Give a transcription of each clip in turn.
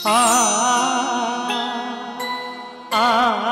ಆ ಆ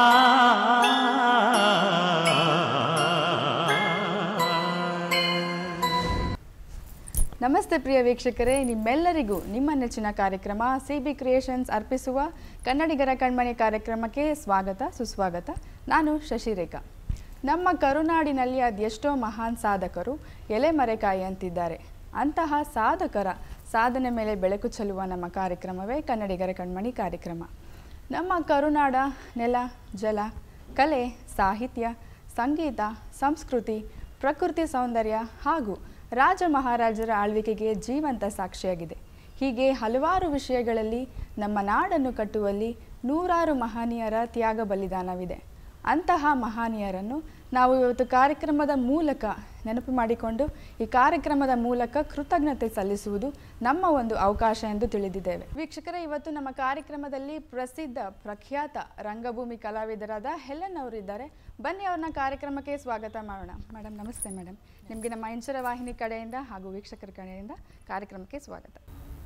ನಮಸ್ತೆ ಪ್ರಿಯ ವೀಕ್ಷಕರೇ ನಿಮ್ಮೆಲ್ಲರಿಗೂ ನಿಮ್ಮ ನೆಚ್ಚಿನ ಕಾರ್ಯಕ್ರಮ ಸಿ ಬಿ ಕ್ರಿಯೇಷನ್ಸ್ ಅರ್ಪಿಸುವ ಕನ್ನಡಿಗರ ಕಣ್ಮಣಿ ಕಾರ್ಯಕ್ರಮಕ್ಕೆ ಸ್ವಾಗತ ಸುಸ್ವಾಗತ ನಾನು ಶಶಿರೇಖಾ ನಮ್ಮ ಕರುನಾಡಿನಲ್ಲಿ ಅದೆಷ್ಟೋ ಮಹಾನ್ ಸಾಧಕರು ಎಲೆಮರೆಕಾಯಿ ಅಂತಿದ್ದಾರೆ ಅಂತಹ ಸಾಧಕರ ಸಾಧನೆ ಮೇಲೆ ಬೆಳಕು ಚೆಲ್ಲುವ ನಮ್ಮ ಕಾರ್ಯಕ್ರಮವೇ ಕನ್ನಡಿಗರ ಕಣ್ಮಣಿ ಕಾರ್ಯಕ್ರಮ ನಮ್ಮ ಕರುನಾಡ ನೆಲ ಜಲ ಕಲೆ ಸಾಹಿತ್ಯ ಸಂಗೀತ ಸಂಸ್ಕೃತಿ ಪ್ರಕೃತಿ ಸೌಂದರ್ಯ ಹಾಗೂ ರಾಜ ಮಹಾರಾಜರ ಆಳ್ವಿಕೆಗೆ ಜೀವಂತ ಸಾಕ್ಷಿಯಾಗಿದೆ ಹೀಗೆ ಹಲವಾರು ವಿಷಯಗಳಲ್ಲಿ ನಮ್ಮ ನಾಡನ್ನು ಕಟ್ಟುವಲ್ಲಿ ನೂರಾರು ಮಹನೀಯರ ತ್ಯಾಗ ಬಲಿದಾನವಿದೆ ಅಂತಹ ಮಹನೀಯರನ್ನು ನಾವು ಇವತ್ತು ಕಾರ್ಯಕ್ರಮದ ಮೂಲಕ ನೆನಪು ಮಾಡಿಕೊಂಡು ಈ ಕಾರ್ಯಕ್ರಮದ ಮೂಲಕ ಕೃತಜ್ಞತೆ ಸಲ್ಲಿಸುವುದು ನಮ್ಮ ಒಂದು ಅವಕಾಶ ಎಂದು ತಿಳಿದಿದ್ದೇವೆ ವೀಕ್ಷಕರೇ ಇವತ್ತು ನಮ್ಮ ಕಾರ್ಯಕ್ರಮದಲ್ಲಿ ಪ್ರಸಿದ್ಧ ಪ್ರಖ್ಯಾತ ರಂಗಭೂಮಿ ಕಲಾವಿದರಾದ ಹೆಲನ್ ಅವರಿದ್ದಾರೆ ಬನ್ನಿ ಅವ್ರನ್ನ ಕಾರ್ಯಕ್ರಮಕ್ಕೆ ಸ್ವಾಗತ ಮಾಡೋಣ ಮೇಡಮ್ ನಮಸ್ತೆ ಮೇಡಮ್ ನಿಮಗೆ ನಮ್ಮ ಇಂಚರ ವಾಹಿನಿ ಕಡೆಯಿಂದ ಹಾಗೂ ವೀಕ್ಷಕರ ಕಡೆಯಿಂದ ಕಾರ್ಯಕ್ರಮಕ್ಕೆ ಸ್ವಾಗತ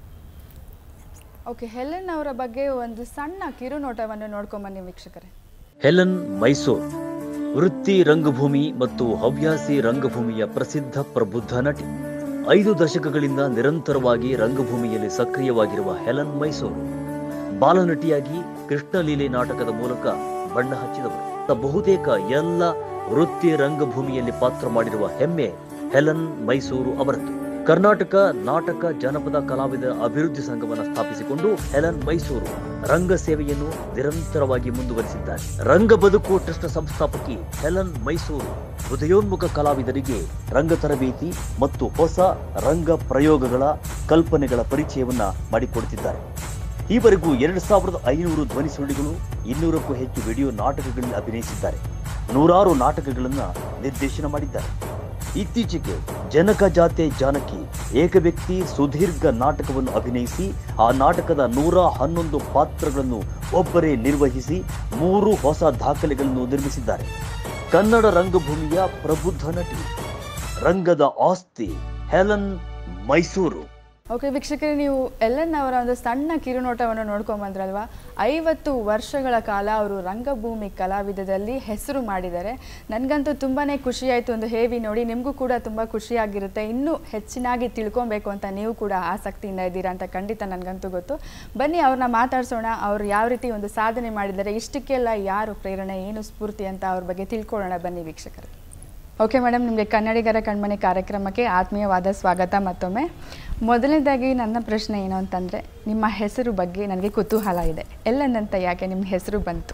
ಓಕೆ ಹೆಲನ್ ಅವರ ಬಗ್ಗೆ ಒಂದು ಸಣ್ಣ ಕಿರುನೋಟವನ್ನು ನೋಡ್ಕೊಂಬನ್ನಿ ವೀಕ್ಷಕರೇ ಹೆಲನ್ ಮೈಸೂರ್ ವೃತ್ತಿ ರಂಗಭೂಮಿ ಮತ್ತು ಹವ್ಯಾಸಿ ರಂಗಭೂಮಿಯ ಪ್ರಸಿದ್ಧ ಪ್ರಬುದ್ಧ ನಟಿ ಐದು ದಶಕಗಳಿಂದ ನಿರಂತರವಾಗಿ ರಂಗಭೂಮಿಯಲ್ಲಿ ಸಕ್ರಿಯವಾಗಿರುವ ಹೆಲನ್ ಮೈಸೂರು ಬಾಲನಟಿಯಾಗಿ ಕೃಷ್ಣಲೀಲೆ ನಾಟಕದ ಮೂಲಕ ಬಣ್ಣ ಹಚ್ಚಿದವರು ಬಹುತೇಕ ಎಲ್ಲ ವೃತ್ತಿ ರಂಗಭೂಮಿಯಲ್ಲಿ ಪಾತ್ರ ಮಾಡಿರುವ ಹೆಮ್ಮೆ ಹೆಲನ್ ಮೈಸೂರು ಅವರದ್ದು ಕರ್ನಾಟಕ ನಾಟಕ ಜನಪದ ಕಲಾವಿದ ಅಭಿವೃದ್ಧಿ ಸಂಘವನ್ನು ಸ್ಥಾಪಿಸಿಕೊಂಡು ಹೆಲನ್ ಮೈಸೂರು ರಂಗ ಸೇವೆಯನ್ನು ನಿರಂತರವಾಗಿ ಮುಂದುವರಿಸಿದ್ದಾರೆ ರಂಗ ಬದುಕು ಟ್ರಸ್ಟ್ ಸಂಸ್ಥಾಪಕಿ ಹೆಲನ್ ಮೈಸೂರು ಹೃದಯೋನ್ಮುಖ ಕಲಾವಿದರಿಗೆ ರಂಗ ತರಬೇತಿ ಮತ್ತು ಹೊಸ ರಂಗ ಪ್ರಯೋಗಗಳ ಕಲ್ಪನೆಗಳ ಪರಿಚಯವನ್ನ ಮಾಡಿಕೊಡುತ್ತಿದ್ದಾರೆ ಈವರೆಗೂ ಎರಡು ಸಾವಿರದ ಐನೂರು ಧ್ವನಿ ಸುರುಳಿಗಳು ಇನ್ನೂರಕ್ಕೂ ಹೆಚ್ಚು ವಿಡಿಯೋ ನಾಟಕಗಳಲ್ಲಿ ಅಭಿನಯಿಸಿದ್ದಾರೆ ನೂರಾರು ನಾಟಕಗಳನ್ನ ನಿರ್ದೇಶನ ಮಾಡಿದ್ದಾರೆ ಇತ್ತೀಚೆಗೆ ಜನಕ ಜಾತೆ ಜಾನಕಿ ಏಕವ್ಯಕ್ತಿ ಸುದೀರ್ಘ ನಾಟಕವನ್ನು ಅಭಿನಯಿಸಿ ಆ ನಾಟಕದ ನೂರ ಹನ್ನೊಂದು ಪಾತ್ರಗಳನ್ನು ಒಬ್ಬರೇ ನಿರ್ವಹಿಸಿ ಮೂರು ಹೊಸ ದಾಖಲೆಗಳನ್ನು ನಿರ್ಮಿಸಿದ್ದಾರೆ ಕನ್ನಡ ರಂಗಭೂಮಿಯ ಪ್ರಬುದ್ಧ ನಟಿ ರಂಗದ ಆಸ್ತಿ ಹೆಲನ್ ಮೈಸೂರು ಓಕೆ ವೀಕ್ಷಕರೇ ನೀವು ಎಲ್ಲನ್ ಅವರ ಒಂದು ಸಣ್ಣ ಕಿರುನೋಟವನ್ನು ನೋಡ್ಕೊಂಬಂದ್ರಲ್ವಾ ಐವತ್ತು ವರ್ಷಗಳ ಕಾಲ ಅವರು ರಂಗಭೂಮಿ ಕಲಾವಿದದಲ್ಲಿ ಹೆಸರು ಮಾಡಿದ್ದಾರೆ ನನಗಂತೂ ತುಂಬಾ ಖುಷಿಯಾಯಿತು ಒಂದು ಹೇವಿ ನೋಡಿ ನಿಮಗೂ ಕೂಡ ತುಂಬ ಖುಷಿಯಾಗಿರುತ್ತೆ ಇನ್ನೂ ಹೆಚ್ಚಿನಾಗಿ ತಿಳ್ಕೊಬೇಕು ಅಂತ ನೀವು ಕೂಡ ಆಸಕ್ತಿಯಿಂದ ಇದ್ದೀರಾ ಅಂತ ಖಂಡಿತ ನನಗಂತೂ ಗೊತ್ತು ಬನ್ನಿ ಅವ್ರನ್ನ ಮಾತಾಡ್ಸೋಣ ಅವ್ರು ಯಾವ ರೀತಿ ಒಂದು ಸಾಧನೆ ಮಾಡಿದ್ದಾರೆ ಇಷ್ಟಕ್ಕೆಲ್ಲ ಯಾರು ಪ್ರೇರಣೆ ಏನು ಸ್ಫೂರ್ತಿ ಅಂತ ಅವ್ರ ಬಗ್ಗೆ ತಿಳ್ಕೊಳ್ಳೋಣ ಬನ್ನಿ ವೀಕ್ಷಕರು ಓಕೆ ಮೇಡಮ್ ನಿಮಗೆ ಕನ್ನಡಿಗರ ಕಣ್ಮನೆ ಕಾರ್ಯಕ್ರಮಕ್ಕೆ ಆತ್ಮೀಯವಾದ ಸ್ವಾಗತ ಮತ್ತೊಮ್ಮೆ ಮೊದಲನೇದಾಗಿ ನನ್ನ ಪ್ರಶ್ನೆ ಏನು ಅಂತಂದರೆ ನಿಮ್ಮ ಹೆಸರು ಬಗ್ಗೆ ನನಗೆ ಕುತೂಹಲ ಇದೆ ಎಲ್ಲನಂತ ಯಾಕೆ ನಿಮ್ಮ ಹೆಸರು ಬಂತು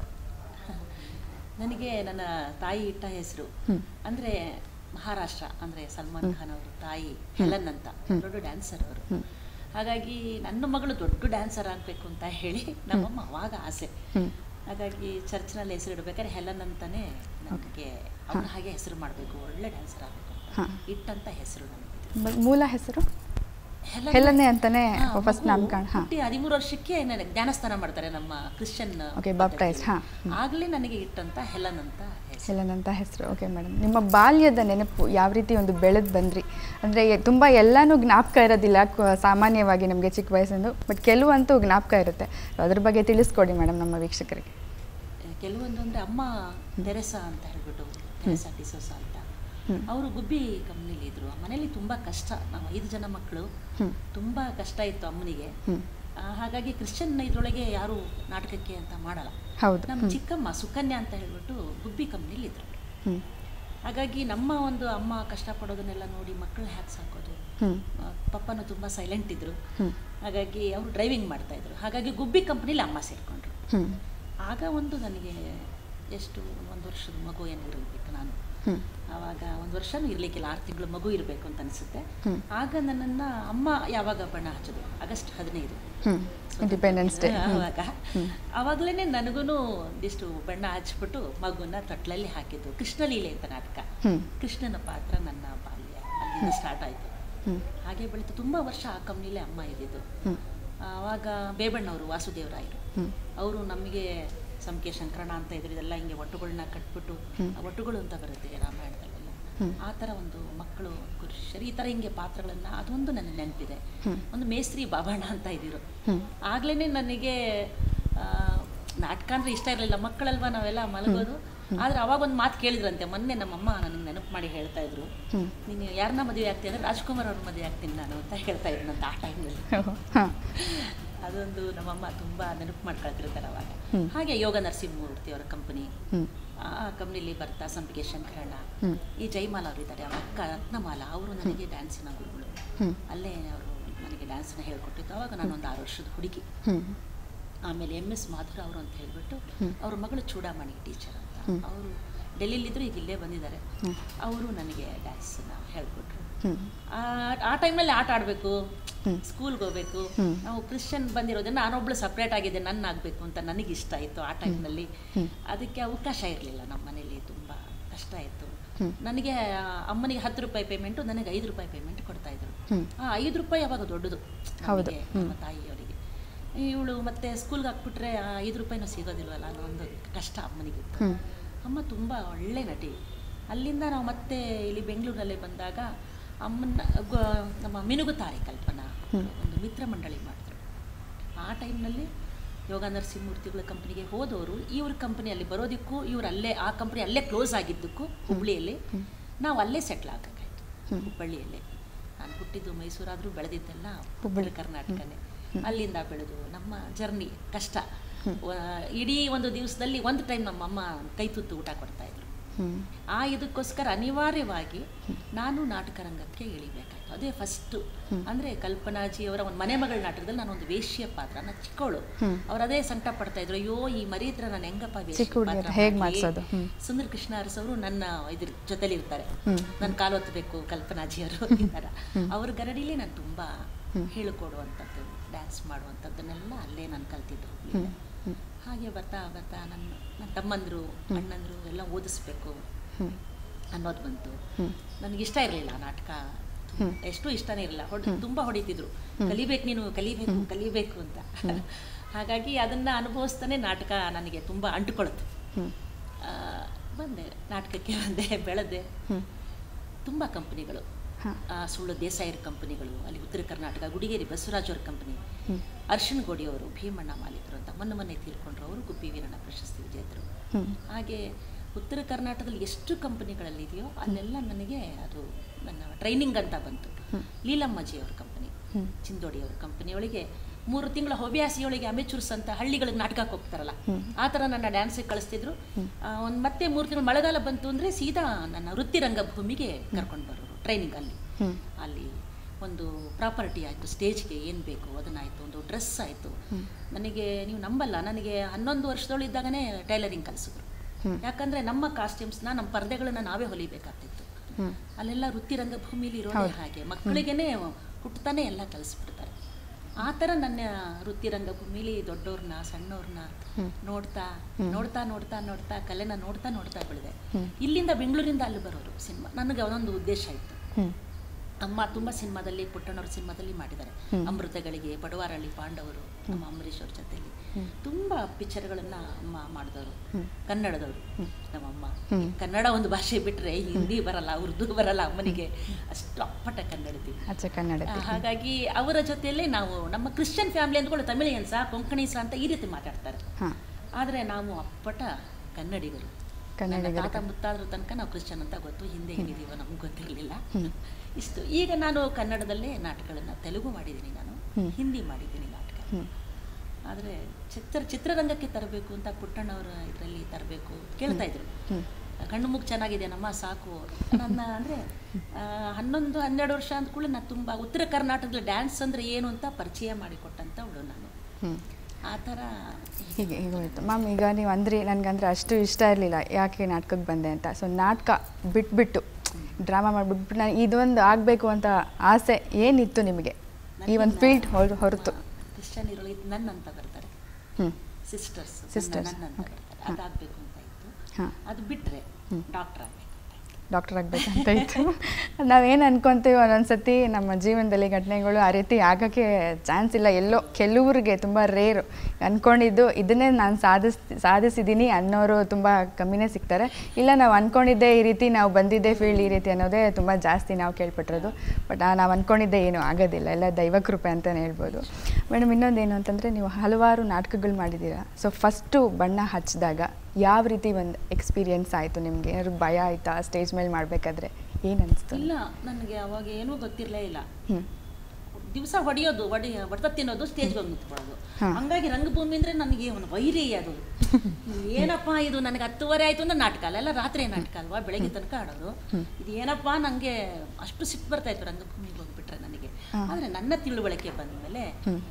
ನನಗೆ ನನ್ನ ತಾಯಿ ಇಟ್ಟ ಹೆಸರು ಅಂದ್ರೆ ಮಹಾರಾಷ್ಟ್ರ ಅಂದ್ರೆ ಸಲ್ಮಾನ್ ಖಾನ್ ಅವರು ತಾಯಿ ಹೆಲನ್ ಅಂತ ದೊಡ್ಡ ಡ್ಯಾನ್ಸರ್ ಅವರು ಹಾಗಾಗಿ ನನ್ನ ಮಗಳು ದೊಡ್ಡ ಡ್ಯಾನ್ಸರ್ ಆಗ್ಬೇಕು ಅಂತ ಹೇಳಿ ನಮ್ಮಮ್ಮ ಅವಾಗ ಆಸೆ ಹಾಗಾಗಿ ಚರ್ಚ್ನಲ್ಲಿ ಹೆಸರು ಇಡಬೇಕಾದ್ರೆ ಹೆಲನ್ ಅಂತಾನೆ ನನಗೆ ಅವ್ರ ಹಾಗೆ ಹೆಸರು ಮಾಡಬೇಕು ಒಳ್ಳೆ ಡ್ಯಾನ್ಸರ್ ಆಗಬೇಕು ಹಾ. ಅಂತ ಇಟ್ಟಂತ ಹೆಸರು ನನಗೆ ಮ- ಮೂಲ ಹೆಸರು ಹೆಲನ್- ಹೆಲನೆ ಅಂತಾನೆ ಹಾ, ಫಸ್ಟ್ ಮಗು ನಾಮಕರಣ ಹಾಂ ಹುಟ್ಟಿ ಹದಿಮೂರು ವರ್ಷಕ್ಕೆ ನನಗೆ ಜ್ಞಾನಸ್ನಾನ ಮಾಡ್ತಾರೆ ನಮ್ಮ ಕ್ರಿಶ್ಚಿಯನ್ Okay, baptized, ಹಾ. ಆಗ್ಲೇ ನನಗೆ ಇಟ್ಟಂತ ಹೆಲನ್ ಅಂತ ಹೆಸರು ಹೆಲನ್ ಅಂತ ಹೆಸರು ಓಕೆ ಮೇಡಮ್ ನಿಮ್ಮ ಬಾಲ್ಯದ ನೆನಪು ಯಾವ ರೀತಿ ಒಂದು ಬೆಳೆದು ಬಂದ್ರಿ ಅಂದರೆ ತುಂಬ ಎಲ್ಲನೂ ಜ್ಞಾಪಕ ಇರೋದಿಲ್ಲ ಕ- ಸಾಮಾನ್ಯವಾಗಿ ನಮಗೆ ಚಿಕ್ಕ ವಯಸ್ಸಿಂದು ಬಟ್ ಕೆಲವಂತೂ ಜ್ಞಾಪಕ ಇರುತ್ತೆ ಅದ್ರ ಬಗ್ಗೆ ತಿಳಿಸ್ಕೊಡಿ ಮೇಡಮ್ ನಮ್ಮ ವೀಕ್ಷಕರಿಗೆ ಕೆಲವೊಂದು ಅಂದ್ರೆ ಅಮ್ಮ ತೆರೆಸಾ ಅಂತ ಹೇಳ್ಬಿಟ್ಟು ತೆರೆಸಾ ಟಿಸೋಸ ಅಂತ ಅವರು ಗುಬ್ಬಿ ಕಂಪ್ನಿಲಿ ಇದ್ರು ಮನೇಲಿ ತುಂಬಾ ಕಷ್ಟ ನಾವು ಐದು ಜನ ಮಕ್ಕಳು ತುಂಬಾ ಕಷ್ಟ ಇತ್ತು ಅಮ್ಮನಿಗೆ ಆ, ಹಾಗಾಗಿ ಕ್ರಿಶ್ಚಿಯನ್ ಇದ್ರೊಳಗೆ ಯಾರು ನಾಟಕಕ್ಕೆ ಅಂತ ಮಾಡಲ್ಲ ಹೌದು ನಮ್ಮ ಚಿಕ್ಕಮ್ಮ ಸುಕನ್ಯಾ ಅಂತ ಹೇಳ್ಬಿಟ್ಟು ಗುಬ್ಬಿ ಕಂಪ್ನಿಲಿ ಇದ್ರು ಹ್ಞೂ ಹಾಗಾಗಿ ನಮ್ಮ ಒಂದು ಅಮ್ಮ ಕಷ್ಟಪಡೋದನ್ನೆಲ್ಲ ನೋಡಿ ಮಕ್ಕಳು ಹ್ಯಾಕ್ ಸಾಕೋದು ಹ್ಞೂ ಆ, ಪಪ್ಪನು ತುಂಬ ಸೈಲೆಂಟ್ ಇದ್ರು ಹಾಗಾಗಿ ಅವರು ಡ್ರೈವಿಂಗ್ ಮಾಡ್ತಾ ಇದ್ರು ಹಾಗಾಗಿ ಗುಬ್ಬಿ ಕಂಪ್ನಿಲಿ ಅಮ್ಮ ಸೇರ್ಕೊಂಡ್ರು ಹ್ಞೂ ಆಗ ಒಂದು ನನಗೆ ಎಷ್ಟು ಒಂದು ವರ್ಷದ ಮಗು ಏನು ಇರಬೇಕು ನಾನು ಹ್ಞೂ ಆವಾಗ ಒಂದು ವರ್ಷನೂ ಇರಲಿಕ್ಕಿಲ್ಲ ಆರು ತಿಂಗಳು ಮಗು ಇರಬೇಕು ಅಂತ ಅನಿಸುತ್ತೆ ಹ್ಮ್. ಆಗ ನನ್ನನ್ನು ಅಮ್ಮ ಯಾವಾಗ ಬಣ್ಣ ಹಚ್ಚೋದು ಆಗಸ್ಟ್ ಹದಿನೈದು ಹ್ಞೂ ಇಂಡಿಪೆಂಡೆನ್ಸ್ ಡೇ ಆವಾಗ ಆವಾಗಲೇ ನನಗೂ ಒಂದಿಷ್ಟು ಬಣ್ಣ ಹಚ್ಬಿಟ್ಟು ಮಗುನ ತೊಟ್ಲಲ್ಲಿ ಹಾಕಿದ್ದು ಕೃಷ್ಣಲೀಲೆ ಅಂತ ನಾಟಕ ಹ್ಞೂ ಕೃಷ್ಣನ ಪಾತ್ರ ನನ್ನ ಬಾಲ್ಯ ಅಲ್ಲಿಂದ ಸ್ಟಾರ್ಟ್ ಆಯಿತು ಹ್ಞೂ ಹಾಗೆ ಬೆಳೀತು ತುಂಬ ವರ್ಷ ಆ ಕಂಪ್ನಿಲೇ ಅಮ್ಮ ಇದ್ದಿದ್ದು ಹ್ಞೂ ಆವಾಗ ಬೇಬಣ್ಣವರು ವಾಸುದೇವರಾಯರು ಹ್ಞೂ ಅವರು ನಮಗೆ ಸಂಕೆ ಶಂಕರಣ ಅಂತ ಇದ್ರು ಇದೆಲ್ಲ ಹಿಂಗೆ ಒಟ್ಟುಗಳನ್ನ ಕಟ್ಬಿಟ್ಟು ಆ ಒಟ್ಟುಗಳು ಅಂತ ಬರುತ್ತೆ ರಾಮಾಯಣದಲ್ಲೆಲ್ಲ ಆ ಥರ ಒಂದು ಮಕ್ಕಳು ಪುರುಷರು ಈ ಥರ ಹಿಂಗೆ ಪಾತ್ರಗಳನ್ನ ಅದೊಂದು ನನಗೆ ನೆನಪಿದೆ ಒಂದು ಮೇಸ್ತ್ರಿ ಬಾಬಣ್ಣ ಅಂತ ಇದ್ದಿರು ಆಗ್ಲೇ ನನಗೆ ಆ, ನಾಟಕ ಅಂದ್ರೆ ಇಷ್ಟ ಇರಲಿಲ್ಲ ಮಕ್ಕಳಲ್ವಾ ನಾವೆಲ್ಲ ಮಲಗೋದು ಆದ್ರೆ ಅವಾಗ ಒಂದು ಮಾತು ಕೇಳಿದ್ರಂತೆ ಮೊನ್ನೆ ನಮ್ಮಮ್ಮ ನನಗೆ ನೆನಪು ಮಾಡಿ ಹೇಳ್ತಾ ಇದ್ರು ನೀನು ಯಾರನ್ನ ಮದುವೆ ಆಗ್ತೀನಿ ಅಂದ್ರೆ ರಾಜ್ಕುಮಾರ್ ಅವ್ರ ಮದುವೆ ಆಗ್ತೀನಿ ನಾನು ಅಂತ ಹೇಳ್ತಾ ಇದ್ರಂತ ಆ ಟೈಮ್ನಲ್ಲಿ ಹಾಂ ಅದೊಂದು ನಮ್ಮಮ್ಮ ತುಂಬಾ ನೆನಪು ಮಾಡ್ಕೊಳ್ತಿರ್ತಾರೆ ಅವಾಗ ಹಾಗೆ ಯೋಗ ನರಸಿಂಹಮೂರ್ತಿ ಅವರ ಕಂಪನಿ ಆ ಕಂಪ್ನಿಲಿ ಬರ್ತಾ ಸಂಪಿಗೆ ಶಂಕರಣ್ಣ ಈ ಜೈಮಾಲ ಅವರು ಇದ್ದಾರೆ ಅವ್ರ ಅಕ್ಕ ರತ್ನಮಾಲ ಅವರು ನನಗೆ ಡ್ಯಾನ್ಸಿನ ಗುರುಗಳು ಅಲ್ಲೇ ಅವರು ನನಗೆ ಡ್ಯಾನ್ಸ್ನ ಹೇಳ್ಕೊಟ್ಟಿದ್ದು ಅವಾಗ ನಾನೊಂದು ಆರು ವರ್ಷದ ಹುಡುಗಿ ಆಮೇಲೆ ಎಮ್ ಎಸ್ ಮಾಧುರ ಅವರು ಅಂತ ಹೇಳ್ಬಿಟ್ಟು ಅವ್ರ ಮಗಳು ಚೂಡಾಮಣಿ ಟೀಚರ್ ಅಂತ ಅವರು ಡೆಲ್ಲಿಲಿದ್ರು ಈಗ ಇಲ್ಲೇ ಬಂದಿದ್ದಾರೆ ಅವರು ನನಗೆ ಡ್ಯಾನ್ಸನ್ನ ಹೇಳ್ಕೊಟ್ರು ಆ ಆ ಟೈಮಲ್ಲಿ ಆಟ ಆಡಬೇಕು ಸ್ಕೂಲ್ಗೆ ಹೋಗ್ಬೇಕು ನಾವು ಕ್ರಿಶ್ಚಿಯನ್ ಬಂದಿರೋದನ್ನ ನಾನೊಬ್ಳು ಸಪ್ರೇಟ್ ಆಗಿದೆ ನನ್ನ ಆಗಬೇಕು ಅಂತ ನನಗೆ ಇಷ್ಟ ಆಯಿತು ಆ ಟೈಮ್ನಲ್ಲಿ ಅದಕ್ಕೆ ಅವಕಾಶ ಇರಲಿಲ್ಲ ನಮ್ಮ ಮನೇಲಿ ತುಂಬ ಕಷ್ಟ ಇತ್ತು ನನಗೆ ಆ, ಅಮ್ಮನಿಗೆ ಹತ್ತು ರೂಪಾಯಿ ಪೇಮೆಂಟು ನನಗೆ ಐದು ರೂಪಾಯಿ ಪೇಮೆಂಟ್ ಕೊಡ್ತಾ ಇದ್ರು ಆ ಐದು ರೂಪಾಯಿ ಅವಾಗ ದೊಡ್ಡದು ನಮಗೆ, ನಮ್ಮ ತಾಯಿಯವರಿಗೆ ಇವಳು ಮತ್ತೆ ಸ್ಕೂಲ್ಗೆ ಹಾಕ್ಬಿಟ್ರೆ ಆ ಐದು ರೂಪಾಯಿನೂ ಸಿಗೋದಿಲ್ವಲ್ಲ ಅನ್ನೋ ಒಂದು ಕಷ್ಟ ಅಮ್ಮನಿಗಿತ್ತು ಅಮ್ಮ ತುಂಬ ಒಳ್ಳೆ ನಟಿ ಅಲ್ಲಿಂದ ನಾವು ಮತ್ತೆ ಇಲ್ಲಿ ಬೆಂಗಳೂರಲ್ಲಿ ಬಂದಾಗ ಅಮ್ಮನ ಗ- ನಮ್ಮ ಮಿನುಗುತಾರೆ ಕಲ್ಪನಾ ಒಂದು ಮಿತ್ರ ಮಂಡಳಿ ಮಾಡಿದ್ರು ಆ ಟೈಮ್ನಲ್ಲಿ ಯೋಗ ನರಸಿಂಹಮೂರ್ತಿಗಳ ಕಂಪ್ನಿಗೆ ಹೋದವರು ಇವ್ರ ಕಂಪನಿಯಲ್ಲಿ ಬರೋದಕ್ಕೂ ಇವ್ರು ಅಲ್ಲೇ ಆ ಕಂಪ್ನಿ ಅಲ್ಲೇ ಕ್ಲೋಸ್ ಆಗಿದ್ದಕ್ಕೂ ಹುಬ್ಳಿಯಲ್ಲಿ ನಾವು ಅಲ್ಲೇ ಸೆಟ್ಲ್ ಆಗಬೇಕಾಯ್ತು ಹುಬ್ಬಳ್ಳಿಯಲ್ಲಿ ನಾನು ಹುಟ್ಟಿದ್ದು ಮೈಸೂರಾದರೂ ಬೆಳೆದಿದ್ದೆಲ್ಲ ಹುಬ್ಬಳ್ಳಿ ಕರ್ನಾಟಕನೇ ಅಲ್ಲಿಂದ ಬೆಳೆದು ನಮ್ಮ ಜರ್ನಿ ಕಷ್ಟ ವ- ಇಡೀ ಒಂದು ದಿವಸದಲ್ಲಿ ಒಂದು ಟೈಮ್ ನಮ್ಮಮ್ಮ ಕೈ ತುತ್ತು ಊಟ ಕೊಡ್ತಾ ಇದ್ರು ಆ ಇದಕ್ಕೋಸ್ಕರ ಅನಿವಾರ್ಯವಾಗಿ ನಾನು ನಾಟಕ ರಂಗಕ್ಕೆ ಇಳಿಬೇಕಾಯ್ತು ಅದೇ ಫಸ್ಟು ಅಂದ್ರೆ ಕಲ್ಪನಾಜಿಯವರ ಒಂದು ಮನೆ ಮಗಳ ನಾಟಕದಲ್ಲಿ ನಾನು ಒಂದು ವೇಶ್ಯ ಪಾತ್ರ ನಾನು ಚಿಕ್ಕವಳು ಅವ್ರು ಅದೇ ಸಂಕಟ ಪಡ್ತಾ ಇದ್ರು ಅಯ್ಯೋ ಈ ಮರಿ ಹತ್ರ ನಾನು ಹೆಂಗಪ್ಪ ವೇಶ್ಯ ಚಿಕ್ಕ ಹುಡ್ಗಿ ಪಾತ್ರ ಹತ್ರ ಹೇಗ್ ಮಾಡ್ಲಿ? ಮಾಡ್ಸೋದು? ಹ್ಮ್. ಸುಂದರ್ ಕೃಷ್ಣ ಅರಸ್ ಅವರು ನನ್ನ ಇದ್ರ ಜೊತೆಲಿ ಇರ್ತಾರೆ ನನ್ನ ಕಾಲು ಒತ್ತಬೇಕು ಕಲ್ಪನಾಜಿಯವರು ಈ ಥರ ಅವ್ರ ಗರಡಿಲಿ ನಾನು ತುಂಬಾ ಹೇಳಿಕೊಡುವಂಥದ್ದು ಡ್ಯಾನ್ಸ್ ಮಾಡುವಂಥದ್ದನ್ನೆಲ್ಲ ಅಲ್ಲೇ ನಾನು ಕಲ್ತಿದ್ದು ಹುಬ್ಳಿಲೇ. ಹಾಗೆ ಬರ್ತಾ ಬರ್ತಾ ನನ್ನ ನನ್ನ ತಮ್ಮಂದರು ಅಣ್ಣಂದರು ಎಲ್ಲ ಓದಿಸ್ಬೇಕು ಅನ್ನೋದು ಬಂತು ನನಗೆ ಇಷ್ಟ ಇರಲಿಲ್ಲ ನಾಟಕ ಎಷ್ಟು ಇಷ್ಟನೇ ಇರಲಿಲ್ಲ ಹೊಡ್ ತುಂಬ ಹೊಡಿತಿದ್ರು ಕಲಿಬೇಕು ನೀನು ಕಲಿಬೇಕು ಕಲಿಬೇಕು ಅಂತ ಹಾಗಾಗಿ ಅದನ್ನ ಅನುಭವಿಸ್ತಾನೆ ನಾಟಕ ನನಗೆ ತುಂಬ ಅಂಟುಕೊಳ್ತು ಆ, ಬಂದೆ ನಾಟಕಕ್ಕೆ ಬಂದೆ ಬೆಳೆದೆ ತುಂಬ ಕಂಪನಿಗಳು ಆ, ಸುಳ್ಳು ದೇಸಾಯರ ಕಂಪನಿಗಳು ಅಲ್ಲಿ ಉತ್ತರ ಕರ್ನಾಟಕ ಗುಡಿಗೇರಿ ಬಸವರಾಜ್ ಅವ್ರ ಕಂಪನಿ ಅರ್ಶನ್ ಗೋಡಿ ಅವರು ಭೀಮಣ್ಣ ಮಾಲೀಕರು ಅಂತ ಮೊನ್ನೆ ಮೊನ್ನೆ ತೀರ್ಕೊಂಡ್ರು ಅವರು ಗುಬ್ಬಿ ವೀರಣ್ಣ ಪ್ರಶಸ್ತಿ ವಿಜೇತರು ಹಾಗೆ ಉತ್ತರ ಕರ್ನಾಟಕದಲ್ಲಿ ಎಷ್ಟು ಕಂಪನಿಗಳಲ್ಲಿದೆಯೋ ಅಲ್ಲೆಲ್ಲ ನನಗೆ ಅದು ನನ್ನ ಟ್ರೈನಿಂಗ್ ಅಂತ ಬಂತು ಲೀಲಮ್ಮಜಿ ಅವ್ರ ಕಂಪನಿ ಚಿಂದೋಡಿ ಅವ್ರ ಕಂಪನಿಯೊಳಗೆ ಮೂರು ತಿಂಗಳ ಹವ್ಯಾಸಿಯೊಳಗೆ ಅಮೆಚೂರ್ಸ್ ಅಂತ ಹಳ್ಳಿಗಳಿಗೆ ನಾಟಕಕ್ಕೆ ಹೋಗ್ತಾರಲ್ಲ ಆ ಥರ ನನ್ನ ಡ್ಯಾನ್ಸಿಗೆ ಕಳಿಸ್ತಿದ್ರು ಒಂದು ಮತ್ತೆ ಮೂರು ತಿಂಗಳು ಮಳೆಗಾಲ ಬಂತು ಅಂದರೆ ಸೀದಾ ನನ್ನ ವೃತ್ತಿ ರಂಗಭೂಮಿಗೆ ಕರ್ಕೊಂಡು ಬರೋರು ಟ್ರೈನಿಂಗ್ ಅಲ್ಲಿ ಅಲ್ಲಿ ಒಂದು ಪ್ರಾಪರ್ಟಿ ಆಯಿತು ಸ್ಟೇಜ್ಗೆ ಏನು ಬೇಕು ಅದನ್ನಾಯಿತು ಒಂದು ಡ್ರೆಸ್ ಆಯಿತು ನನಗೆ ನೀವು ನಂಬಲ್ಲ ನನಗೆ ಹನ್ನೊಂದು ವರ್ಷದವಳಿದ್ದಾಗನೇ ಟೈಲರಿಂಗ್ ಕಲಿಸಿದ್ರು ಯಾಕಂದರೆ ನಮ್ಮ ಕಾಸ್ಟ್ಯೂಮ್ಸ್ನ ನಮ್ಮ ಪರ್ದೆಗಳನ್ನ ನಾವೇ ಹೊಲಿಬೇಕಾಗ್ತಿತ್ತು ಅಲ್ಲೆಲ್ಲ ವೃತ್ತಿ ರಂಗಭೂಮಿಲಿ ಇರೋದೇ ಹಾಗೆ ಮಕ್ಕಳಿಗೇನೆ ಹುಟ್ಟತಾನೆ ಎಲ್ಲ ಕಲಿಸ್ಬಿಡ್ತಾರೆ ಆ ಥರ ನನ್ನ ವೃತ್ತಿ ರಂಗಭೂಮಿಲಿ ದೊಡ್ಡವ್ರನ್ನ ಸಣ್ಣವ್ರನ್ನ ನೋಡ್ತಾ ನೋಡ್ತಾ ನೋಡ್ತಾ ನೋಡ್ತಾ ಕಲೆನ ನೋಡ್ತಾ ನೋಡ್ತಾ ಬೆಳೆದೆ ಇಲ್ಲಿಂದ ಬೆಂಗಳೂರಿಂದ ಅಲ್ಲಿ ಬರೋರು ಸಿನಿಮಾ ನನಗೆ ಒಂದೊಂದು ಉದ್ದೇಶ ಇತ್ತು ಅಮ್ಮ ತುಂಬ ಸಿನಿಮಾದಲ್ಲಿ ಪುಟ್ಟಣ್ಣವ್ರ ಸಿನಿಮಾದಲ್ಲಿ ಮಾಡಿದ್ದಾರೆ ಅಮೃತಗಳಿಗೆ ಪಡುವಾರಳ್ಳಿ ಪಾಂಡವರು ನಮ್ಮ ಅಂಬರೀಷ್ ಅವ್ರ ಜೊತೆಲಿ ತುಂಬ ಪಿಕ್ಚರ್ಗಳನ್ನ ಅಮ್ಮ ಮಾಡಿದವರು ಕನ್ನಡದವರು ನಮ್ಮಮ್ಮ ಕನ್ನಡ ಒಂದು ಭಾಷೆ ಬಿಟ್ಟರೆ ಹಿಂದಿ ಬರಲ್ಲ ಉರ್ದು ಬರಲ್ಲ ಅಮ್ಮನಿಗೆ ಅಷ್ಟು ಅಪ್ಪಟ ಕನ್ನಡತಿ ಅಚ್ಚ ಕನ್ನಡ ಆ, ಹಾಗಾಗಿ ಅವರ ಜೊತೆಯಲ್ಲೇ ನಾವು ನಮ್ಮ ಕ್ರಿಶ್ಚಿಯನ್ ಫ್ಯಾಮಿಲಿ ಅಂದ್ಕೊಂಡು ತಮಿಳಿಯನ್ಸ ಕೊಂಕಣಿಸ ಅಂತ ಈ ರೀತಿ ಮಾತಾಡ್ತಾರೆ ಹಾಂ ಆದರೆ ನಾವು ಅಪ್ಪಟ ಕನ್ನಡಿಗರು ಕನ್ನಡಿಗರು. ನನ್ನ ತಾತ ಮುತ್ತಾದ್ರ ತನಕ ನಾವು ಕ್ರಿಶ್ಚಿಯನ್ ಅಂತ ಗೊತ್ತು ಹಿಂದೆ ಹೇಗಿದೀವೋ ನಮ್ಗೆ ಗೊತ್ತಿರಲಿಲ್ಲ ಇಷ್ಟು ಈಗ ನಾನು ಕನ್ನಡದಲ್ಲೇ ನಾಟಕಗಳನ್ನು ತೆಲುಗು ಮಾಡಿದ್ದೀನಿ ನಾನು ಹಿಂದಿ ಮಾಡಿದ್ದೀನಿ ನಾಟಕ ಆದರೆ ಚಿತ್ರ ಚಿತ್ರರಂಗಕ್ಕೆ ತರಬೇಕು ಅಂತ ಪುಟ್ಟಣ್ಣವರ ಇದರಲ್ಲಿ ತರಬೇಕು ಕೇಳ್ತಾ ಇದ್ರು ಕಣ್ಣು ಮುಗ್ ಚೆನ್ನಾಗಿದೆ ನಮ್ಮ ಸಾಕು ನನ್ನ ಅಂದರೆ ಹನ್ನೊಂದು ಹನ್ನೆರಡು ವರ್ಷ ಅಂದ್ಕೂಡಲೇ ನಾನು ತುಂಬ ಉತ್ತರ ಕರ್ನಾಟಕದಲ್ಲಿ ಡ್ಯಾನ್ಸ್ ಅಂದರೆ ಏನು ಅಂತ ಪರಿಚಯ ಮಾಡಿಕೊಟ್ಟಂಥವಳು ನಾನು ಹ್ಞೂ ಆ ಥರ ಹೀಗೆ ಹೀಗೆ ಹೋಯ್ತು ಮ್ಯಾಮ್ ಈಗ ನೀವು ಅಂದ್ರಿ ನನಗಂದ್ರೆ ಅಷ್ಟು ಇಷ್ಟ ಇರಲಿಲ್ಲ ಯಾಕೆ ನಾಟಕಕ್ಕೆ ಬಂದೆ ಅಂತ ಸೊ ನಾಟಕ ಬಿಟ್ಬಿಟ್ಟು ಡ್ರಾಮಾ ಮಾಡಿಬಿಟ್ಬಿಟ್ಟು ನಾನು ಇದೊಂದು ಆಗಬೇಕು ಅಂತ ಆಸೆ ಏನಿತ್ತು ನಿಮಗೆ ಈ ಒಂದು ಫೀಲ್ಡ್ ಹೊರ ಹೊರತು ಕ್ರಿಶ್ಚಿಯನ್ ಇರೋಳು ನನ್ನ ಅಂತ ಬರ್ತಾರೆ ಹ್ಞೂ ಸಿಸ್ಟರ್ಸ್ Sisters, ನನ್ನ ಅಂತ ಬರ್ತಾರೆ ಅದಾಗಬೇಕು ಅಂತ ಇತ್ತು ಹಾಂ ಅದು ಬಿಟ್ಟರೆ ಡಾಕ್ಟರ್ ಆಗಬೇಕು ಅಂತ ಇತ್ತು ಡಾಕ್ಟರ್ ಆಗಬೇಕಂತ ಇತ್ತು ನಾವೇನು ಅನ್ಕೊಂತೀವಿ ಒಂದೊಂದ್ಸತಿ ನಮ್ಮ ಜೀವನದಲ್ಲಿ ಘಟನೆಗಳು ಆ ರೀತಿ ಆಗೋಕ್ಕೆ ಚಾನ್ಸ್ ಇಲ್ಲ ಎಲ್ಲೋ ಕೆಲವ್ರಿಗೆ ತುಂಬ ರೇರು ಅಂದ್ಕೊಂಡಿದ್ದು ಇದನ್ನೇ ನಾನು ಸಾಧಿಸ್ ಸಾಧಿಸಿದ್ದೀನಿ ಅನ್ನೋರು ತುಂಬ ಕಮ್ಮಿನೇ ಸಿಗ್ತಾರೆ ಇಲ್ಲ ನಾವು ಅಂದ್ಕೊಂಡಿದ್ದೆ ಈ ರೀತಿ ನಾವು ಬಂದಿದ್ದೆ ಫೀಲ್ಡ್ ಈ ರೀತಿ ಅನ್ನೋದೇ ತುಂಬ ಜಾಸ್ತಿ ನಾವು ಕೇಳ್ಪಟ್ಟಿರೋದು ಬಟ್ ನಾವು ಅಂದ್ಕೊಂಡಿದ್ದೆ ಏನೂ ಆಗೋದಿಲ್ಲ ಎಲ್ಲ ದೈವ ಕೃಪೆ ಅಂತಲೇ ಹೇಳ್ಬೋದು ಮೇಡಮ್ ಇನ್ನೊಂದೇನು ಅಂತಂದರೆ ನೀವು ಹಲವಾರು ನಾಟಕಗಳು ಮಾಡಿದ್ದೀರಾ ಸೊ ಫಸ್ಟು ಬಣ್ಣ ಹಚ್ಚಿದಾಗ ಯಾವ ರೀತಿ ಒಂದು ಎಕ್ಸ್ಪೀರಿಯನ್ಸ್ ಆಯಿತು ನಿಮಗೆ ಏನಾದ್ರು ಭಯ ಆಯಿತಾ ಸ್ಟೇಜ್ ಮೇಲೆ ಮಾಡಬೇಕಾದ್ರೆ ಏನು ಅನಿಸ್ತು ಇಲ್ಲ ನನಗೆ ಅವಾಗ ಏನೂ ಗೊತ್ತಿರಲೇ ಇಲ್ಲ ಹ್ಞೂ ದಿವಸ ಹೊಡೆಯೋದು ಹೊಡಿ ಹೊಡೆತ ತಿನ್ನೋದು ಸ್ಟೇಜ್ಗೆ ಹೋಗಿ ನಿಂತ್ಕೊಳ್ಳೋದು ಹಾ. ಹಂಗಾಗಿ ರಂಗಭೂಮಿ ಅಂದ್ರೆ ನನಗೆ ಒಂದು ವೈರಿ ಅದು ಏನಪ್ಪ ಇದು ನನಗೆ ಹತ್ತುವರೆ ಆಯ್ತು ಅಂದ್ರೆ ನಾಟಕ ಅಲ್ಲ ಎಲ್ಲ ರಾತ್ರಿ ನಾಟಕ ಅಲ್ವಾ ಬೆಳಗ್ಗೆ ತನಕ ಆಡೋದು ಇದು ಏನಪ್ಪ ನನಗೆ ಅಷ್ಟು ಸಿಟ್ಟು ಬರ್ತಾ ಇತ್ತು ರಂಗಭೂಮಿಗೆ ಹೋಗ್ಬಿಟ್ರೆ ನನಗೆ ಆದ್ರೆ ನನ್ನ ತಿಳುವಳಿಕೆ ಬಂದ ಮೇಲೆ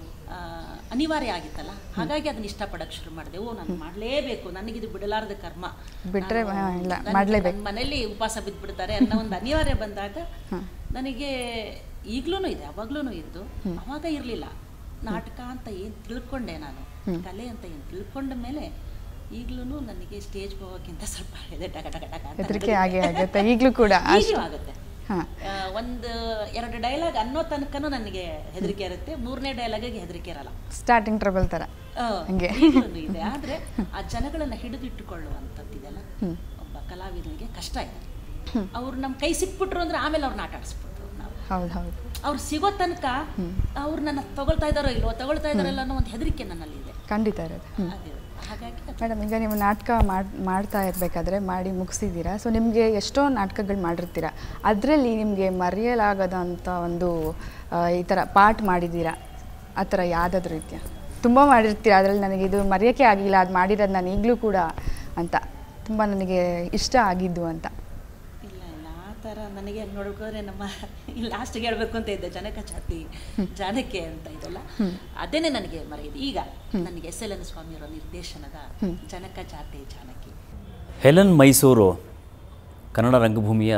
ಅನಿವಾರ್ಯ ಆಗಿತ್ತಲ್ಲ ಹಾಗಾಗಿ ಅದನ್ನ ಇಷ್ಟಪಡಕ್ಕೆ ಶುರು ಮಾಡಿದೆ ಓ ನಾನು ಮಾಡಲೇಬೇಕು ನನಗಿದು ಬಿಡಲಾರದ ಕರ್ಮ ಬಿಟ್ರೆ, ನಾನು- ಹಾ, ಇಲ್ಲ, ನನಗೆ ಮಾಡ್ಲೇಬೇಕು. ನನ್ನ ಮನೇಲಿ ಉಪವಾಸ ಬಿದ್ದುಬಿಡ್ತಾರೆ ಅನ್ನೋ ಒಂದು ಅನಿವಾರ್ಯ ಬಂದಾಗ ನನಗೆ ಈಗ್ಲೂ ಇದೆ ಅವಾಗ್ಲೂ ಇದ್ದು ಅವಾಗ ಇರಲಿಲ್ಲ ನಾಟಕ ಅಂತ ಏನು ತಿಳ್ಕೊಂಡೆ ನಾನು ಕಲೆ ಅಂತ ಏನು ತಿಳ್ಕೊಂಡ ಮೇಲೆ ಈಗ್ಲೂ ನನಗೆ ಸ್ಟೇಜ್ ಹೋಗೋಕ್ಕಿಂತ ಸ್ವಲ್ಪ ಇದೆ ಟಕ ಟಕ ಟಕ ಅಂತ ಹೆದರಿಕೆ ಆಗೇ ಆಗುತ್ತೆ ಈಗಲೂ ಕೂಡ ಈಗ್ಲೂ ಆಗುತ್ತೆ ಹಾಂ ಆ, ಒಂದು ಎರಡು ಡೈಲಾಗ್ ಅನ್ನೋ ತನಕನೂ ನನಗೆ ಹೆದರಿಕೆ ಇರುತ್ತೆ ಮೂರನೇ ಡೈಲಾಗಿಗೆ ಹೆದರಿಕೆ ಇರಲ್ಲ ಸ್ಟಾರ್ಟಿಂಗ್ ಟ್ರಬಲ್ ಥರ ಆ, ಹಂಗೆ. ಈಗ್ಲೂನು ಇದೆ ಆದ್ರೆ ಆ ಜನಗಳನ್ನ ಹಿಡಿದಿಟ್ಟುಕೊಳ್ಳುವಂಥದ್ದಿದೆಯಲ್ಲ ಒಬ್ಬ ಕಲಾವಿದನಿಗೆ ಕಷ್ಟ ಇದೆ ಅವ್ರು ನಮ್ಮ ಕೈ ಸಿಕ್ಬಿಟ್ರು ಅಂದ್ರೆ ಆಮೇಲೆ ಅವ್ರನ್ನ ಆಟ ಆಡಿಸ್ಬಿಟ್ರು ನಾವು ಹೌದು ಹೌದು ಅವ್ರು ಸಿಗೋ ತನಕ ಅವ್ರು ನನ್ನ ತಗೊಳ್ತಾ ಇದ್ದಾರೋ ಇಲ್ವೋ ತಗೊಳ್ತಾ ಇದ್ದಾರಲ್ಲ ಅನ್ನೋ ಒಂದು ಹೆದರಿಕೆ ನನ್ನಲ್ಲಿ ಇದೆ ಖಂಡಿತ ಇರೋದು ಹ್ಞೂ ಅದೇ ಹಾಗಾಗಿ ಅದು- ಮೇಡಮ್ ಈಗ ನೀವು ನಾಟಕ ಮಾಡ್ ಮಾಡ್ತಾ ಇರಬೇಕಾದ್ರೆ ಮಾಡಿ ಮುಗಿಸಿದ್ದೀರಾ ಸೊ ನಿಮಗೆ ಎಷ್ಟೋ ನಾಟಕಗಳು ಮಾಡಿರ್ತೀರ ಅದರಲ್ಲಿ ನಿಮಗೆ ಮರೆಯಲಾಗದಂಥ ಒಂದು ಆ, ಈ ಥರ ಪಾಠ ಮಾಡಿದ್ದೀರಾ ಆ ಥರ ಯಾವುದಾದ್ರೂ ರೀತಿಯ ತುಂಬ ಮಾಡಿರ್ತೀರ ಅದರಲ್ಲಿ ನನಗೆ ಇದು ಮರೆಯೋಕ್ಕೆ ಆಗಿಲ್ಲ ಅದು ಮಾಡಿರೋದು ನಾನು ಈಗಲೂ ಕೂಡ ಅಂತ ತುಂಬ ನನಗೆ ಇಷ್ಟ ಆಗಿದ್ದು ಅಂತ ಇಲ್ಲ ಇಲ್ಲ ಆ ಥರ ನನಗೆ ಹಂಗ್ ನೋಡ್ಕೋದ್ರೆ ನಮ್ಮ ಲಾಸ್ಟ್ಗೆ ಹೇಳ್ಬೇಕು ಅಂತ ಇದ್ದೆ ಜನಕ ಜಾತಿ ಜಾನಕ್ಕೆ ಅಂತ ಇದೆಲ್ಲ ಅದೇನೆ ನನಗೆ ಮರೆಯಿದೆ ಈಗ ನನಗೆ ಎಸ್ ಎಲ್ ಎನ್ ಸ್ವಾಮಿಯವರ ನಿರ್ದೇಶನದ ಜನಕ ಜಾತಿ ಜಾನಕಿ ಹೆಲನ್ ಮೈಸೂರು ಕನ್ನಡ ರಂಗಭೂಮಿಯ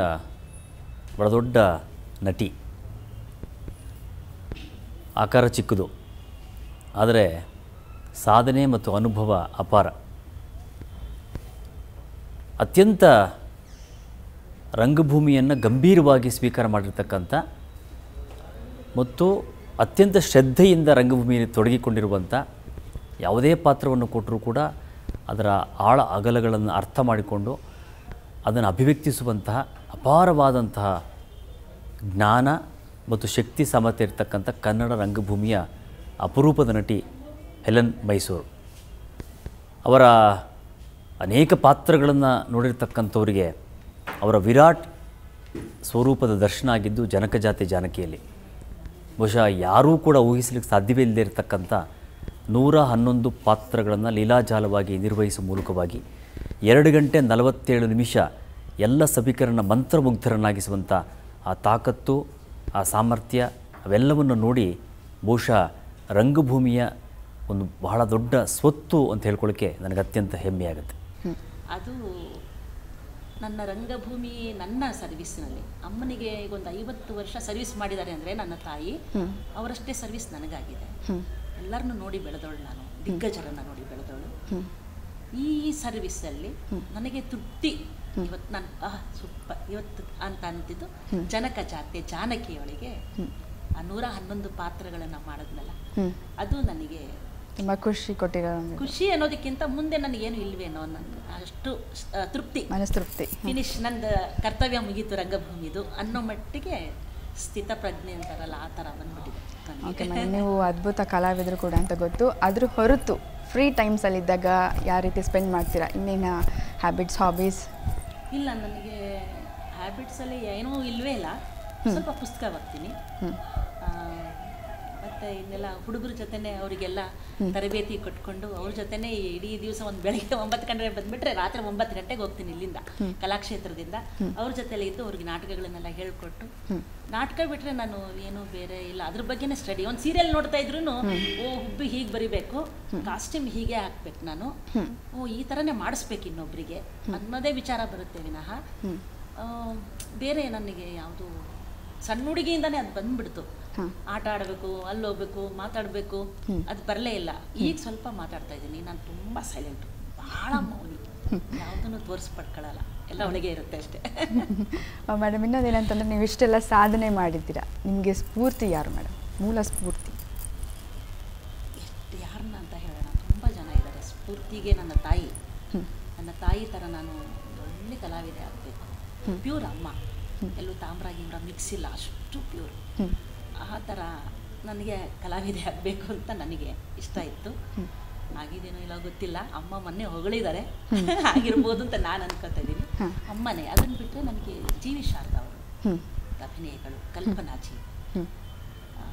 ಬಹಳ ದೊಡ್ಡ ನಟಿ ಆಕಾರ ಚಿಕ್ಕದು ಆದರೆ ಸಾಧನೆ ಮತ್ತು ಅನುಭವ ಅಪಾರ ಅತ್ಯಂತ ರಂಗಭೂಮಿಯನ್ನು ಗಂಭೀರವಾಗಿ ಸ್ವೀಕಾರ ಮಾಡಿರ್ತಕ್ಕಂಥ ಮತ್ತು ಅತ್ಯಂತ ಶ್ರದ್ಧೆಯಿಂದ ರಂಗಭೂಮಿಯಲ್ಲಿ ತೊಡಗಿಕೊಂಡಿರುವಂಥ ಯಾವುದೇ ಪಾತ್ರವನ್ನು ಕೊಟ್ಟರೂ ಕೂಡ ಅದರ ಆಳ ಅಗಲಗಳನ್ನು ಅರ್ಥ ಮಾಡಿಕೊಂಡು ಅದನ್ನು ಅಭಿವ್ಯಕ್ತಿಸುವಂತಹ ಅಪಾರವಾದಂತಹ ಜ್ಞಾನ ಮತ್ತು ಶಕ್ತಿ ಸಾಮರ್ಥ್ಯ ಇರತಕ್ಕಂಥ ಕನ್ನಡ ರಂಗಭೂಮಿಯ ಅಪರೂಪದ ನಟಿ ಹೆಲನ್ ಮೈಸೂರು ಅವರ ಅನೇಕ ಪಾತ್ರಗಳನ್ನು ನೋಡಿರ್ತಕ್ಕಂಥವರಿಗೆ ಅವರ ವಿರಾಟ್ ಸ್ವರೂಪದ ದರ್ಶನ ಆಗಿದ್ದು ಜನಕಜಾತಿ ಜಾನಕಿಯಲ್ಲಿ ಬಹುಶಃ ಯಾರೂ ಕೂಡ ಊಹಿಸಲಿಕ್ಕೆ ಸಾಧ್ಯವೇ ಇಲ್ಲದೆ ಇರತಕ್ಕಂಥ ನೂರ ಹನ್ನೊಂದು ಪಾತ್ರಗಳನ್ನು ಲೀಲಾಜಾಲವಾಗಿ ನಿರ್ವಹಿಸುವ ಮೂಲಕವಾಗಿ ಎರಡು ಗಂಟೆ ನಲವತ್ತೇಳು ನಿಮಿಷ ಎಲ್ಲ ಸಭಿಕರನ್ನ ಮಂತ್ರಮುಗ್ಧರನ್ನಾಗಿಸುವಂಥ ಆ ತಾಕತ್ತು ಆ ಸಾಮರ್ಥ್ಯ ಅವೆಲ್ಲವನ್ನು ನೋಡಿ ಬಹುಶಃ ರಂಗಭೂಮಿಯ ಒಂದು ಬಹಳ ದೊಡ್ಡ ಸ್ವತ್ತು ಅಂತ ಹೇಳ್ಕೊಳ್ಳೋಕ್ಕೆ ನನಗೆ ಅತ್ಯಂತ ಹೆಮ್ಮೆಯಾಗುತ್ತೆ ಅದು ನನ್ನ ರಂಗಭೂಮಿ ನನ್ನ ಸರ್ವಿಸ್ನಲ್ಲಿ ಅಮ್ಮನಿಗೆ ಈಗ ಒಂದು ಐವತ್ತು ವರ್ಷ ಸರ್ವಿಸ್ ಮಾಡಿದ್ದಾರೆ ಅಂದರೆ ನನ್ನ ತಾಯಿ ಅವರಷ್ಟೇ ಸರ್ವಿಸ್ ನನಗಾಗಿದೆ ಎಲ್ಲರನ್ನೂ ನೋಡಿ ಬೆಳೆದವಳು ನಾನು ದಿಗ್ಗಜರನ್ನ ನೋಡಿ ಬೆಳೆದವಳು ಈ ಸರ್ವಿಸಲ್ಲಿ ನನಗೆ ತೃಪ್ತಿ ಇವತ್ತು ನಾನು ಆಹ್ ಸೂಪರ್ ಇವತ್ತು ಅಂತ ಅಂತಿದ್ದು ಜನಕ ಜಾತೆ ಜಾನಕಿಯೊಳಗೆ ಆ ನೂರ ಹನ್ನೊಂದು ಪಾತ್ರಗಳನ್ನು ಮಾಡಿದ್ನಲ್ಲ ಅದು ನನಗೆ ತುಂಬ ಖುಷಿ ಕೊಟ್ಟಿರೋ ಒಂದು ಖುಷಿ ಅನ್ನೋದಕ್ಕಿಂತ ಮುಂದೆ ನನಗೇನು ಇಲ್ವೇನೋ ನನ್ನ ಅಷ್ಟು ಆ, ತೃಪ್ತಿ ಮನಸ್ತೃಪ್ತಿ ಫಿನಿಶ್ ನಂದು ಕರ್ತವ್ಯ ಮುಗೀತು ರಂಗಭೂಮಿದು ಅನ್ನೋ ಮಟ್ಟಿಗೆ ಸ್ಥಿತಪ್ರಜ್ಞೆ ಅಂತಾರಲ್ಲ ಆ ಥರ ಬಂದ್ಬಿಟ್ಟಿದೆ ಓಕೆ ನನಗೆ ಮೇಡಮ್ ನೀವು ಅದ್ಭುತ ಕಲಾವಿದರು ಕೂಡ ಅಂತ ಗೊತ್ತು ಅದ್ರ ಹೊರತು ಫ್ರೀ ಟೈಮ್ಸಲ್ಲಿದ್ದಾಗ ಯಾವ ರೀತಿ ಸ್ಪೆಂಡ್ ಮಾಡ್ತೀರಾ ಇನ್ನೇನು ಹ್ಯಾಬಿಟ್ಸ್ ಹಾಬೀಸ್ ಇಲ್ಲ ನನಗೆ ಹ್ಯಾಬಿಟ್ಸಲ್ಲಿ ಏನೂ ಇಲ್ವೇ ಇಲ್ಲ ಸ್ವಲ್ಪ ಪುಸ್ತಕ ಓದ್ತೀನಿ ಆ, ಮತ್ತೆ ಇನ್ನೆಲ್ಲ ಹುಡುಗರ ಜೊತೆನೆ ಅವರಿಗೆಲ್ಲ ತರಬೇತಿ ಕೊಟ್ಕೊಂಡು ಅವ್ರ ಜೊತೆನೆ ಇಡೀ ದಿವಸ ಒಂದು ಬೆಳಗ್ಗೆ ಒಂಬತ್ತು ಗಂಟೆ ಬಂದ್ಬಿಟ್ರೆ ರಾತ್ರಿ ಒಂಬತ್ತು ಗಂಟೆಗೆ ಹೋಗ್ತೀನಿ ಇಲ್ಲಿಂದ ಕಲಾಕ್ಷೇತ್ರದಿಂದ ಅವ್ರ ಜೊತೆಲೆ ಇದ್ದು ಅವ್ರಿಗೆ ನಾಟಕಗಳನ್ನೆಲ್ಲ ಹೇಳ್ಕೊಟ್ಟು ನಾಟಕ ಬಿಟ್ರೆ ನಾನು ಏನು ಬೇರೆ ಇಲ್ಲ ಅದ್ರ ಬಗ್ಗೆನೇ ಸ್ಟಡಿ ಒಂದು ಸೀರಿಯಲ್ ನೋಡ್ತಾ ಇದ್ರು ಓ ಹುಬ್ಬಿ ಹೀಗೆ ಬರಿಬೇಕು ಕಾಸ್ಟ್ಯೂಮ್ ಹೀಗೆ ಹಾಕ್ಬೇಕು ನಾನು ಓ ಈ ಥರನೇ ಮಾಡಿಸ್ಬೇಕು ಇನ್ನೊಬ್ರಿಗೆ ಅನ್ನೋದೇ ವಿಚಾರ ಬರುತ್ತೆ ವಿನಃ ಆ, ಬೇರೆ ನನಗೆ ಯಾವುದು ಸಣ್ಣ ಹುಡುಗಿಯಿಂದಾನೇ ಅದು ಬಂದ್ಬಿಡ್ತು ಆಟ ಆಡಬೇಕು ಅಲ್ಲಿ ಹೋಗ್ಬೇಕು ಮಾತಾಡಬೇಕು ಅದು ಬರಲೇ ಇಲ್ಲ ಈಗ ಸ್ವಲ್ಪ ಮಾತಾಡ್ತಾ ಇದ್ದೀನಿ ನಾನು ತುಂಬ ಸೈಲೆಂಟು ಬಹಳ ಮೌನಿ ಯಾವುದನ್ನು ಎಲ್ಲನೂ ತೋರಿಸ್ಪಡ್ಕೊಳ್ಳಲ್ಲ ಎಲ್ಲ ಒಳಗೆ ಇರುತ್ತೆ ಅಷ್ಟೇ ಮೇಡಮ್ ಇನ್ನೊಂದೇನಂತಂದ್ರೆ ನೀವು ಇಷ್ಟೆಲ್ಲ ಸಾಧನೆ ಮಾಡಿದ್ದೀರಾ ನಿಮಗೆ ಸ್ಫೂರ್ತಿ ಯಾರು ಮೇಡಮ್ ಮೂಲ ಸ್ಫೂರ್ತಿ ಎಷ್ಟು ಯಾರನ್ನ ಅಂತ ಹೇಳೋಣ ತುಂಬ ಜನ ಇದ್ದಾರೆ ಸ್ಫೂರ್ತಿಗೆ ನನ್ನ ತಾಯಿ ನನ್ನ ತಾಯಿ ಥರ ನಾನು ಒಂದು ಒಳ್ಳೆ ಕಲಾವಿದೆ ಆಗಬೇಕು ಪ್ಯೂರ್ ಅಮ್ಮ ಎಲ್ಲೂ ತಾಮ್ರ ಗಿಮ್ರ ಮಿಕ್ಸ್ ಇಲ್ಲ ಅಷ್ಟು ಪ್ಯೂರ್ ಹ್ಮ್. ಆ ಥರ ನನಗೆ ಕಲಾವಿದೆ ಆಗಬೇಕು ಅಂತ ನನಗೆ ಇಷ್ಟ ಇತ್ತು ಆಗಿದೇನೋ ಇಲ್ಲ ಗೊತ್ತಿಲ್ಲ ಅಮ್ಮ ಮೊನ್ನೆ ಹೊಗಳಿದ್ದಾರೆ ಆಗಿರ್ಬೋದು ಅಂತ ನಾನು ಅನ್ಕೋತಾ ಇದ್ದೀನಿ ಹ. ಅಮ್ಮನೇ ಅದನ್ನು ಬಿಟ್ಟರೆ ನನಗೆ ಜಿ ವಿ ಶಾರದಾ ಅವರು ಹ್ಮ್ ಅಭಿನಯಗಳು ಕಲ್ಪನಾಜಿ ಹ್ಮ್ ಆ,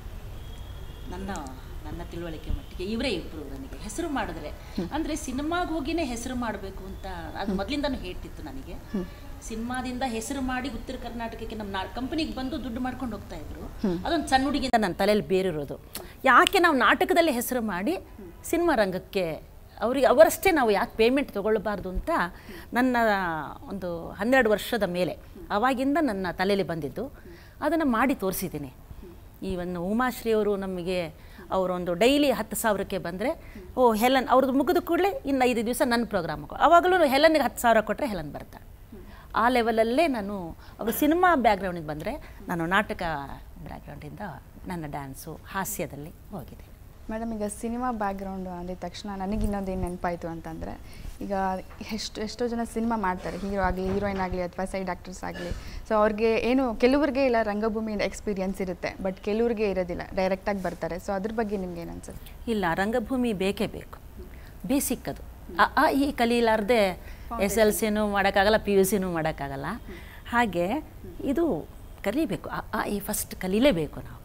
ನನ್ನ ನನ್ನ ತಿಳುವಳಿಕೆ ಮಟ್ಟಿಗೆ ಇವರೇ ಇಬ್ಬರು ನನಗೆ ಹೆಸರು ಮಾಡಿದ್ರೆ ಅಂದರೆ ಸಿನಿಮಾಗೆ ಹೋಗಿನೇ ಹೆಸರು ಮಾಡಬೇಕು ಅಂತ ಅದು ಮೊದಲಿಂದನೂ ಹೇಳ್ತಿತ್ತು ನನಗೆ ಸಿನಿಮಾದಿಂದ ಹೆಸರು ಮಾಡಿ ಉತ್ತರ ಕರ್ನಾಟಕಕ್ಕೆ ನಮ್ಮ ನಾ ಕಂಪನಿಗೆ ಬಂದು ದುಡ್ಡು ಮಾಡ್ಕೊಂಡು ಹೋಗ್ತಾ ಇದ್ರು ಅದೊಂದು ಸಣ್ಣ ಹುಡುಗಿಯಿಂದ ನನ್ನ ತಲೆಯಲ್ಲಿ ಬೇರಿರೋದು ಯಾಕೆ ನಾವು ನಾಟಕದಲ್ಲಿ ಹೆಸರು ಮಾಡಿ ಸಿನಿಮಾ ರಂಗಕ್ಕೆ ಅವ್ರಿಗೆ ಅವರಷ್ಟೇ ನಾವು ಯಾಕೆ ಪೇಮೆಂಟ್ ತೊಗೊಳ್ಬಾರ್ದು ಅಂತ ನನ್ನ ಒಂದು ಹನ್ನೆರಡು ವರ್ಷದ ಮೇಲೆ ಆವಾಗಿಂದ ನನ್ನ ತಲೆಯಲ್ಲಿ ಬಂದಿದ್ದು ಅದನ್ನು ಮಾಡಿ ತೋರಿಸಿದ್ದೀನಿ ಈವನ್ ಉಮಾಶ್ರೀ ಅವರು ನಮಗೆ ಅವರೊಂದು ಡೈಲಿ ಹತ್ತು ಸಾವಿರಕ್ಕೆ ಬಂದರೆ ಓ ಹೆಲನ್ ಅವ್ರದ್ದು ಮುಗಿದ ಕೂಡಲೇ ಇನ್ನು ಐದು ದಿವಸ ನನ್ನ ಪ್ರೋಗ್ರಾಮ್ ಅವಾಗಲೂ ಹೆಲನ್ಗೆ ಹತ್ತು ಸಾವಿರ ಕೊಟ್ಟರೆ ಹೆಲನ್ ಬರ್ತಾಳೆ ಆ ಲೆವೆಲಲ್ಲೇ ನಾನು ಅವರು ಸಿನಿಮಾ ಬ್ಯಾಕ್ಗ್ರೌಂಡಿಗೆ ಬಂದರೆ ನಾನು ನಾಟಕ ಬ್ಯಾಕ್ಗ್ರೌಂಡಿಂದ ನನ್ನ ಡ್ಯಾನ್ಸು ಹಾಸ್ಯದಲ್ಲಿ ಹೋಗಿದೆ ಮೇಡಮ್ ಈಗ ಸಿನಿಮಾ ಬ್ಯಾಕ್ಗ್ರೌಂಡು ಅಂದಿದ ತಕ್ಷಣ ನನಗೆ ಇನ್ನೊಂದೇನು ನೆನಪಾಯಿತು ಅಂತಂದರೆ ಈಗ ಎಷ್ಟು ಎಷ್ಟೋ ಜನ ಸಿನಿಮಾ ಮಾಡ್ತಾರೆ ಹೀರೋ ಆಗಲಿ ಹೀರೋಯಿನ್ ಆಗಲಿ ಅಥವಾ ಸೈಡ್ ಆ್ಯಕ್ಟರ್ಸ್ ಆಗಲಿ ಸೊ ಅವ್ರಿಗೆ ಏನು ಕೆಲವ್ರಿಗೆ ಇಲ್ಲ ರಂಗಭೂಮಿಯಿಂದ ಎಕ್ಸ್ಪೀರಿಯನ್ಸ್ ಇರುತ್ತೆ ಬಟ್ ಕೆಲವ್ರಿಗೆ ಇರೋದಿಲ್ಲ ಡೈರೆಕ್ಟಾಗಿ ಬರ್ತಾರೆ ಸೊ ಅದ್ರ ಬಗ್ಗೆ ನಿಮ್ಗೆ ಏನು ಅನ್ಸುತ್ತೆ ಇಲ್ಲ ರಂಗಭೂಮಿ ಬೇಕೇ ಬೇಕು ಬೇಸಿಕ್ ಅದು ಆ ಆ ಈ ಕಲೀಲಾರ್ದೆ ಎಸ್ ಎಲ್ ಸಿನೂ ಮಾಡೋಕ್ಕಾಗಲ್ಲ ಪಿ ಯು ಸಿನೂ ಮಾಡೋಕ್ಕಾಗಲ್ಲ ಹಾಗೆ ಇದು ಕಲಿಬೇಕು ಆ ಆ ಈ ಫಸ್ಟ್ ಕಲೀಲೇಬೇಕು ನಾವು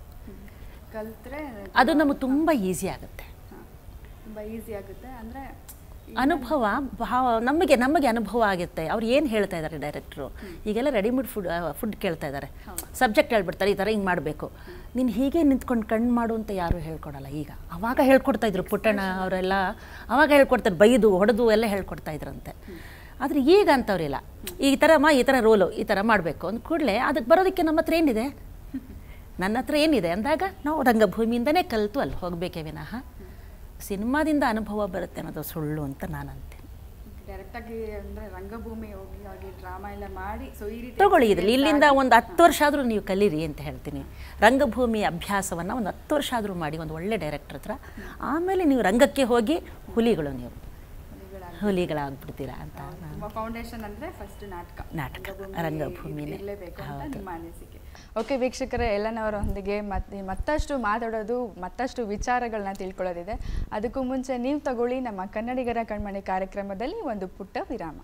ಕಲ್ತ್ರೆ ಅದು ನಮಗೆ ತುಂಬ ಈಸಿ ಆಗುತ್ತೆ ತುಂಬ ಈಸಿ ಆಗುತ್ತೆ ಅಂದರೆ ಅನುಭವ ಭಾವ ನಮಗೆ ನಮಗೆ ಅನುಭವ ಆಗುತ್ತೆ ಅವ್ರು ಏನು ಹೇಳ್ತಾ ಇದ್ದಾರೆ ಡೈರೆಕ್ಟ್ರು ಈಗೆಲ್ಲ ರೆಡಿಮೇಡ್ ಫುಡ್ ಫುಡ್ ಕೇಳ್ತಾ ಇದ್ದಾರೆ ಸಬ್ಜೆಕ್ಟ್ ಹೇಳ್ಬಿಡ್ತಾರೆ ಈ ಥರ ಹಿಂಗೆ ಮಾಡಬೇಕು ನೀನು ಹೀಗೆ ನಿಂತ್ಕೊಂಡು ಕಣ್ಣು ಮಾಡು ಅಂತ ಯಾರು ಹೇಳ್ಕೊಡಲ್ಲ ಈಗ ಅವಾಗ ಹೇಳ್ಕೊಡ್ತಾ ಇದ್ರು ಪುಟ್ಟಣ್ಣ ಅವರೆಲ್ಲ ಅವಾಗ ಹೇಳ್ಕೊಡ್ತಾರೆ ಬೈದು ಹೊಡೆದು ಎಲ್ಲ ಹೇಳ್ಕೊಡ್ತಾ ಇದ್ರಂತೆ ಆದರೆ ಈಗ ಅಂಥವ್ರಿಲ್ಲ ಈ ಥರ ಮಾ ಈ ಥರ ರೋಲು ಈ ಥರ ಮಾಡಬೇಕು ಅಂದ ಕೂಡಲೇ ಅದಕ್ಕೆ ಬರೋದಕ್ಕೆ ನಮ್ಮ ಹತ್ರ ಏನಿದೆ ನನ್ನ ಹತ್ರ ಏನಿದೆ ಅಂದಾಗ ನಾವು ರಂಗಭೂಮಿಯಿಂದನೇ ಕಲಿತು ಅಲ್ಲಿ ಹೋಗಬೇಕೇ ವಿನಃ ಸಿನಿಮಾದಿಂದ ಅನುಭವ ಬರುತ್ತೆ ಅನ್ನೋದು ಸುಳ್ಳು ಅಂತ ನಾನು ಅಂತೀನಿ ಡೈರೆಕ್ಟಾಗಿ ಅಂದರೆ ರಂಗಭೂಮಿ ಹೋಗಿ ಹಾಗೆ ಡ್ರಾಮಾ ಎಲ್ಲ ಮಾಡಿ ಸೊ ಈ ರೀತಿ ತಗೊಳ್ಳಿ ಇದ್ರಲ್ಲಿ ಇಲ್ಲಿಂದ ಒಂದು ಹತ್ತು ವರ್ಷ ಆದರೂ ನೀವು ಕಲೀರಿ ಅಂತ ಹೇಳ್ತೀನಿ ರಂಗಭೂಮಿ ಅಭ್ಯಾಸವನ್ನು ಒಂದು ಹತ್ತು ವರ್ಷ ಆದರೂ ಮಾಡಿ ಒಂದು ಒಳ್ಳೆ ಡೈರೆಕ್ಟರ್ ಹತ್ರ ಆಮೇಲೆ ನೀವು ರಂಗಕ್ಕೆ ಹೋಗಿ ಹುಲಿಗಳು ನೀವು ಹುಲಿಗಳಾಗ್ಬಿಡ್ತೀರಾ ಅಂತ ನಾನು ತುಂಬ ಫೌಂಡೇಶನ್ ಅಂದರೆ ಫಸ್ಟ್ ನಾಟಕ ನಾಟಕ, ರಂಗಭೂಮಿನೇ. ಇರಲೇಬೇಕು ಅಂತ ಹೌದು. ನಿಮ್ಮ ಅನಿಸಿಕೆ ಓಕೆ ವೀಕ್ಷಕರೇ ಎಲ್ಲನವರೊಂದಿಗೆ ಮತ್ತೆ ಮತ್ತಷ್ಟು ಮಾತಾಡೋದು ಮತ್ತಷ್ಟು ವಿಚಾರಗಳನ್ನ ತಿಳ್ಕೊಳ್ಳೋದಿದೆ ಅದಕ್ಕೂ ಮುಂಚೆ ನೀವು ತಗೊಳ್ಳಿ ನಮ್ಮ ಕನ್ನಡಿಗರ ಕಣ್ಮಣಿ ಕಾರ್ಯಕ್ರಮದಲ್ಲಿ ಒಂದು ಪುಟ್ಟ ವಿರಾಮ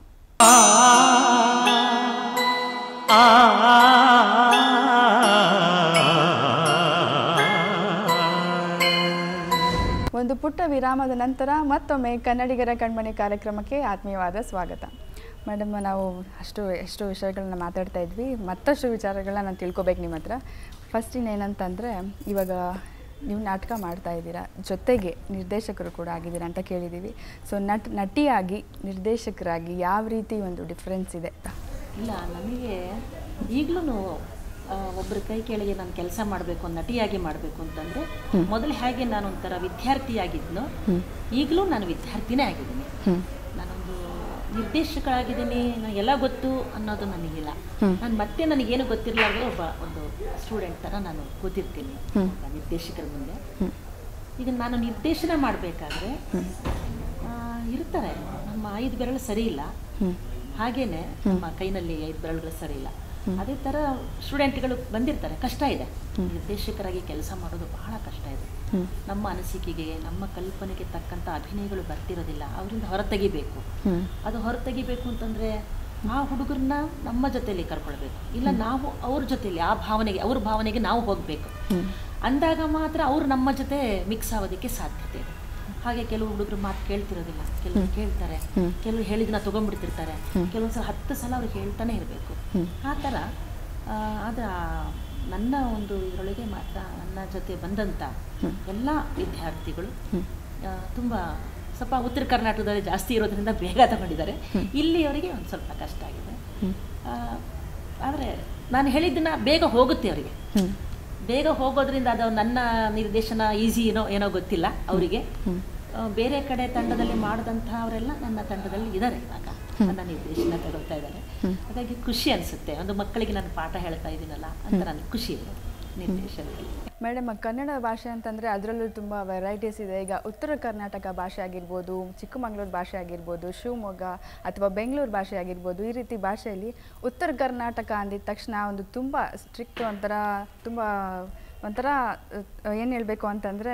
ಒಂದು ಪುಟ್ಟ ವಿರಾಮದ ನಂತರ ಮತ್ತೊಮ್ಮೆ ಕನ್ನಡಿಗರ ಕಣ್ಮಣಿ ಕಾರ್ಯಕ್ರಮಕ್ಕೆ ಆತ್ಮೀಯವಾದ ಸ್ವಾಗತ ಮೇಡಮ್ ನಾವು ಅಷ್ಟು ಎಷ್ಟು ವಿಷಯಗಳನ್ನ ಮಾತಾಡ್ತಾ ಇದ್ವಿ ಮತ್ತಷ್ಟು ವಿಚಾರಗಳನ್ನ ನಾನು ತಿಳ್ಕೊಬೇಕು ನಿಮ್ಮ ಹತ್ರ ಫಸ್ಟ್ ಇನ್ನೇನಂತಂದರೆ ಇವಾಗ ನೀವು ನಾಟಕ ಮಾಡ್ತಾ ಇದ್ದೀರಾ ಜೊತೆಗೆ ನಿರ್ದೇಶಕರು ಕೂಡ ಆಗಿದ್ದೀರಾ ಅಂತ ಕೇಳಿದ್ದೀವಿ ಸೊ ನಟ್ ನಟಿಯಾಗಿ ನಿರ್ದೇಶಕರಾಗಿ ಯಾವ ರೀತಿ ಒಂದು ಡಿಫ್ರೆನ್ಸ್ ಇದೆ ಇಲ್ಲ ನನಗೆ ಈಗಲೂ ಒಬ್ಬರ ಕೈ ಕೆಳಗೆ ನಾನು ಕೆಲಸ ಮಾಡಬೇಕು ನಟಿಯಾಗಿ ಮಾಡಬೇಕು ಅಂತಂದರೆ ಮೊದಲು ಹೇಗೆ ನಾನು ಒಂಥರ ವಿದ್ಯಾರ್ಥಿಯಾಗಿದ್ನೋ ಈಗಲೂ ನಾನು ವಿದ್ಯಾರ್ಥಿನೇ ಆಗಿದ್ದೀನಿ ನಾನೊಂದು ನಿರ್ದೇಶಕಳಾಗಿದ್ದೀನಿ ನನಗೆಲ್ಲ ಗೊತ್ತು ಅನ್ನೋದು ನನಗಿಲ್ಲ ನಾನು ಮತ್ತೆ ನನಗೇನು ಗೊತ್ತಿರಲಾರ್ದು ಒಬ್ಬ ಒಂದು ಸ್ಟೂಡೆಂಟ್ ಥರ ನಾನು ಕೂತಿರ್ತೀನಿ ಒಬ್ಬ ನಿರ್ದೇಶಕರ ಮುಂದೆ ಈಗ ನಾನು ನಿರ್ದೇಶನ ಮಾಡಬೇಕಾದ್ರೆ ಇರ್ತಾರೆ ನಮ್ಮ ಐದು ಬೆರಳು ಸರಿ ಇಲ್ಲ ಹಾಗೇನೆ ನಮ್ಮ ಕೈನಲ್ಲಿ ಐದು ಬೆರಳುಗಳು ಸರಿ ಇಲ್ಲ ಅದೇ ಥರ ಸ್ಟೂಡೆಂಟ್ಗಳು ಬಂದಿರ್ತಾರೆ ಕಷ್ಟ ಇದೆ ನಿರ್ದೇಶಕರಾಗಿ ಕೆಲಸ ಮಾಡೋದು ಬಹಳ ಕಷ್ಟ ಇದೆ ನಮ್ಮ ಅನಿಸಿಕೆಗೆ ನಮ್ಮ ಕಲ್ಪನೆಗೆ ತಕ್ಕಂಥ ಅಭಿನಯಗಳು ಬರ್ತಿರೋದಿಲ್ಲ ಅವರಿಂದ ಹೊರತೆಗಿಬೇಕು ಅದು ಹೊರತೆಗಿಬೇಕು ಅಂತಂದರೆ ಆ ಹುಡುಗರನ್ನ ನಮ್ಮ ಜೊತೆಯಲ್ಲಿ ಕರ್ಕೊಳ್ಬೇಕು ಇಲ್ಲ ನಾವು ಅವ್ರ ಜೊತೆಯಲ್ಲಿ ಆ ಭಾವನೆಗೆ ಅವ್ರ ಭಾವನೆಗೆ ನಾವು ಹೋಗಬೇಕು ಅಂದಾಗ ಮಾತ್ರ ಅವ್ರು ನಮ್ಮ ಜೊತೆ ಮಿಕ್ಸ್ ಆಗೋದಕ್ಕೆ ಸಾಧ್ಯತೆ ಇದೆ ಹಾಗೆ ಕೆಲವು ಹುಡುಗರು ಮಾತು ಕೇಳ್ತಿರೋದಿಲ್ಲ ಕೆಲವರು ಕೇಳ್ತಾರೆ ಕೆಲವರು ಹೇಳಿದ್ನ ತಗೊಂಡ್ಬಿಡ್ತಿರ್ತಾರೆ ಕೆಲವೊಂದು ಸಲ ಹತ್ತು ಸಲ ಅವ್ರು ಹೇಳ್ತಾನೆ ಇರಬೇಕು ಆ ಥರ ಆ, ಆದ್ರೆ ಆ ನನ್ನ ಒಂದು ಇದರೊಳಗೆ ಮಾತ್ರ ನನ್ನ ಜೊತೆ ಬಂದಂಥ ಎಲ್ಲ ವಿದ್ಯಾರ್ಥಿಗಳು ಆ, ತುಂಬ ಸ್ವಲ್ಪ ಉತ್ತರ ಕರ್ನಾಟಕದಲ್ಲಿ ಜಾಸ್ತಿ ಇರೋದ್ರಿಂದ ಬೇಗ ತಗೊಂಡಿದ್ದಾರೆ ಇಲ್ಲಿ ಅವರಿಗೆ ಒಂದು ಸ್ವಲ್ಪ ಕಷ್ಟ ಆಗಿದೆ ಆದರೆ ನಾನು ಹೇಳಿದ್ದನ್ನ ಬೇಗ ಹೋಗುತ್ತೆ ಅವರಿಗೆ ಬೇಗ ಹೋಗೋದ್ರಿಂದ ಅದು ನನ್ನ ನಿರ್ದೇಶನ ಈಸಿ ಏನೋ ಏನೋ ಗೊತ್ತಿಲ್ಲ ಅವರಿಗೆ ಬೇರೆ ಕಡೆ ತಂಡದಲ್ಲಿ ಮಾಡಿದಂಥವರೆಲ್ಲ ನನ್ನ ತಂಡದಲ್ಲಿ ಇದ್ದಾರೆ ಇವಾಗ ನನ್ನ ನಿರ್ದೇಶನ ತಗೊಳ್ತಾ ಇದ್ದಾರೆ ಹಾಗಾಗಿ ಖುಷಿ ಅನಿಸುತ್ತೆ ಒಂದು ಮಕ್ಕಳಿಗೆ ನಾನು ಪಾಠ ಹೇಳ್ತಾ ಇದ್ದೀನಲ್ಲ ಅಂತ ನನಗೆ ಖುಷಿ ಇರೋದು ನಿರ್ದೇಶನದಲ್ಲಿ ಮೇಡಮ್ ಕನ್ನಡ ಭಾಷೆ ಅಂತಂದರೆ ಅದರಲ್ಲೂ ತುಂಬ ವೆರೈಟೀಸ್ ಇದೆ ಈಗ ಉತ್ತರ ಕರ್ನಾಟಕ ಭಾಷೆ ಆಗಿರ್ಬೋದು ಚಿಕ್ಕಮಗಳೂರು ಭಾಷೆ ಆಗಿರ್ಬೋದು ಶಿವಮೊಗ್ಗ ಅಥವಾ ಬೆಂಗಳೂರು ಭಾಷೆ ಆಗಿರ್ಬೋದು ಈ ರೀತಿ ಭಾಷೆಯಲ್ಲಿ ಉತ್ತರ ಕರ್ನಾಟಕ ಅಂದಿದ ತಕ್ಷಣ ಒಂದು ತುಂಬ ಸ್ಟ್ರಿಕ್ಟ್ ಒಂಥರ ತುಂಬ ಒಂಥರ ಏನು ಹೇಳಬೇಕು ಅಂತಂದರೆ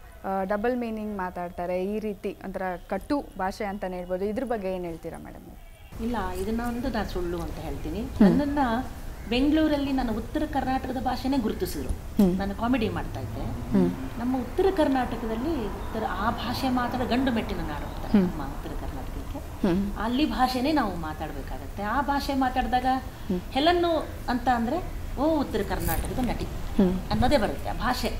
ಡಬಲ್ ಮೀನಿಂಗ್ ಮಾತಾಡ್ತಾರೆ ಈ ರೀತಿ ಒಂಥರ ಕಟ್ಟು ಭಾಷೆ ಅಂತಲೇ ಹೇಳ್ಬೋದು ಇದ್ರ ಬಗ್ಗೆ ಏನು ಹೇಳ್ತೀರಾ ಮೇಡಮ್ ಇಲ್ಲ ಇದನ್ನ ಒಂದು ನಾನು ಸುಳ್ಳು ಅಂತ ಹೇಳ್ತೀನಿ ನನ್ನನ್ನು ಬೆಂಗಳೂರಲ್ಲಿ ನನ್ನ ಉತ್ತರ ಕರ್ನಾಟಕದ ಭಾಷೆನೇ ಗುರುತಿಸಿದ್ರು ನಾನು ಕಾಮಿಡಿ ಮಾಡ್ತಾ ಇದ್ದೆ ನಮ್ಮ ಉತ್ತರ ಕರ್ನಾಟಕದಲ್ಲಿ ಉತ್ತರ ಆ ಭಾಷೆ ಮಾತಾಡೋ ಗಂಡು ಮೆಟ್ಟಿನ ನಾಡು ಅಂತ ನಮ್ಮ ಉತ್ತರ ಕರ್ನಾಟಕಕ್ಕೆ ಅಲ್ಲಿ ಭಾಷೆನೇ ನಾವು ಮಾತಾಡಬೇಕಾಗತ್ತೆ ಆ ಭಾಷೆ ಮಾತಾಡಿದಾಗ ಹೆಲನ್ನು ಅಂತ ಅಂದರೆ ಓ ಉತ್ತರ ಕರ್ನಾಟಕದ ನಟಿ ಅನ್ನೋದೇ ಬರುತ್ತೆ ಆ ಭಾಷೆ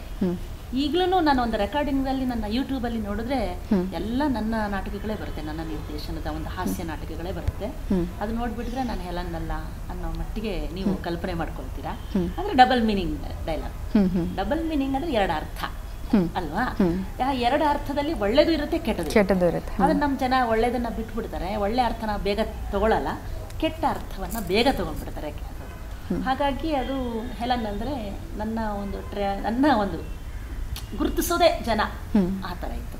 ಈಗಲೂ ನಾನು ಒಂದು ರೆಕಾರ್ಡಿಂಗಲ್ಲಿ ನನ್ನ ಯೂಟ್ಯೂಬಲ್ಲಿ ನೋಡಿದ್ರೆ ಎಲ್ಲ ನನ್ನ ನಾಟಕಗಳೇ ಬರುತ್ತೆ ನನ್ನ ನಿರ್ದೇಶನದ ಒಂದು ಹಾಸ್ಯ ನಾಟಕಗಳೇ ಬರುತ್ತೆ ಅದು ನೋಡ್ಬಿಟ್ರೆ ನಾನು ಹೆಲನ್ ಅಲ್ಲ ಅನ್ನೋ ಮಟ್ಟಿಗೆ ನೀವು ಕಲ್ಪನೆ ಮಾಡ್ಕೊಳ್ತೀರಾ ಅಂದ್ರೆ double meaning dialogue double meaning ಅಂದ್ರೆ ಎರಡು ಅರ್ಥ ಅಲ್ವಾ ಆ ಎರಡು ಅರ್ಥದಲ್ಲಿ ಒಳ್ಳೇದು ಇರುತ್ತೆ ಕೆಟ್ಟದು ಇರುತ್ತೆ. ಕೆಟ್ಟದ್ದು ಇರುತ್ತೆ ಅದನ್ನ ನಮ್ಮ ಜನ ಒಳ್ಳೇದನ್ನ ಬಿಟ್ಬಿಡ್ತಾರೆ ಒಳ್ಳೆ ಅರ್ಥನ ಬೇಗ ತಗೊಳ್ಳಲ್ಲ ಕೆಟ್ಟ ಅರ್ಥವನ್ನ ಬೇಗ ತಗೊಂಡ್ಬಿಡ್ತಾರೆ ಅದು. ಹಾಗಾಗಿ ಅದು ಹೆಲನ್ ಅಂದ್ರೆ ನನ್ನ ಒಂದು ಟ್ರೇ ನನ್ನ ಒಂದು ಗುರುತಿಸೋದೇ ಜನ ಆ ಥರ ಇತ್ತು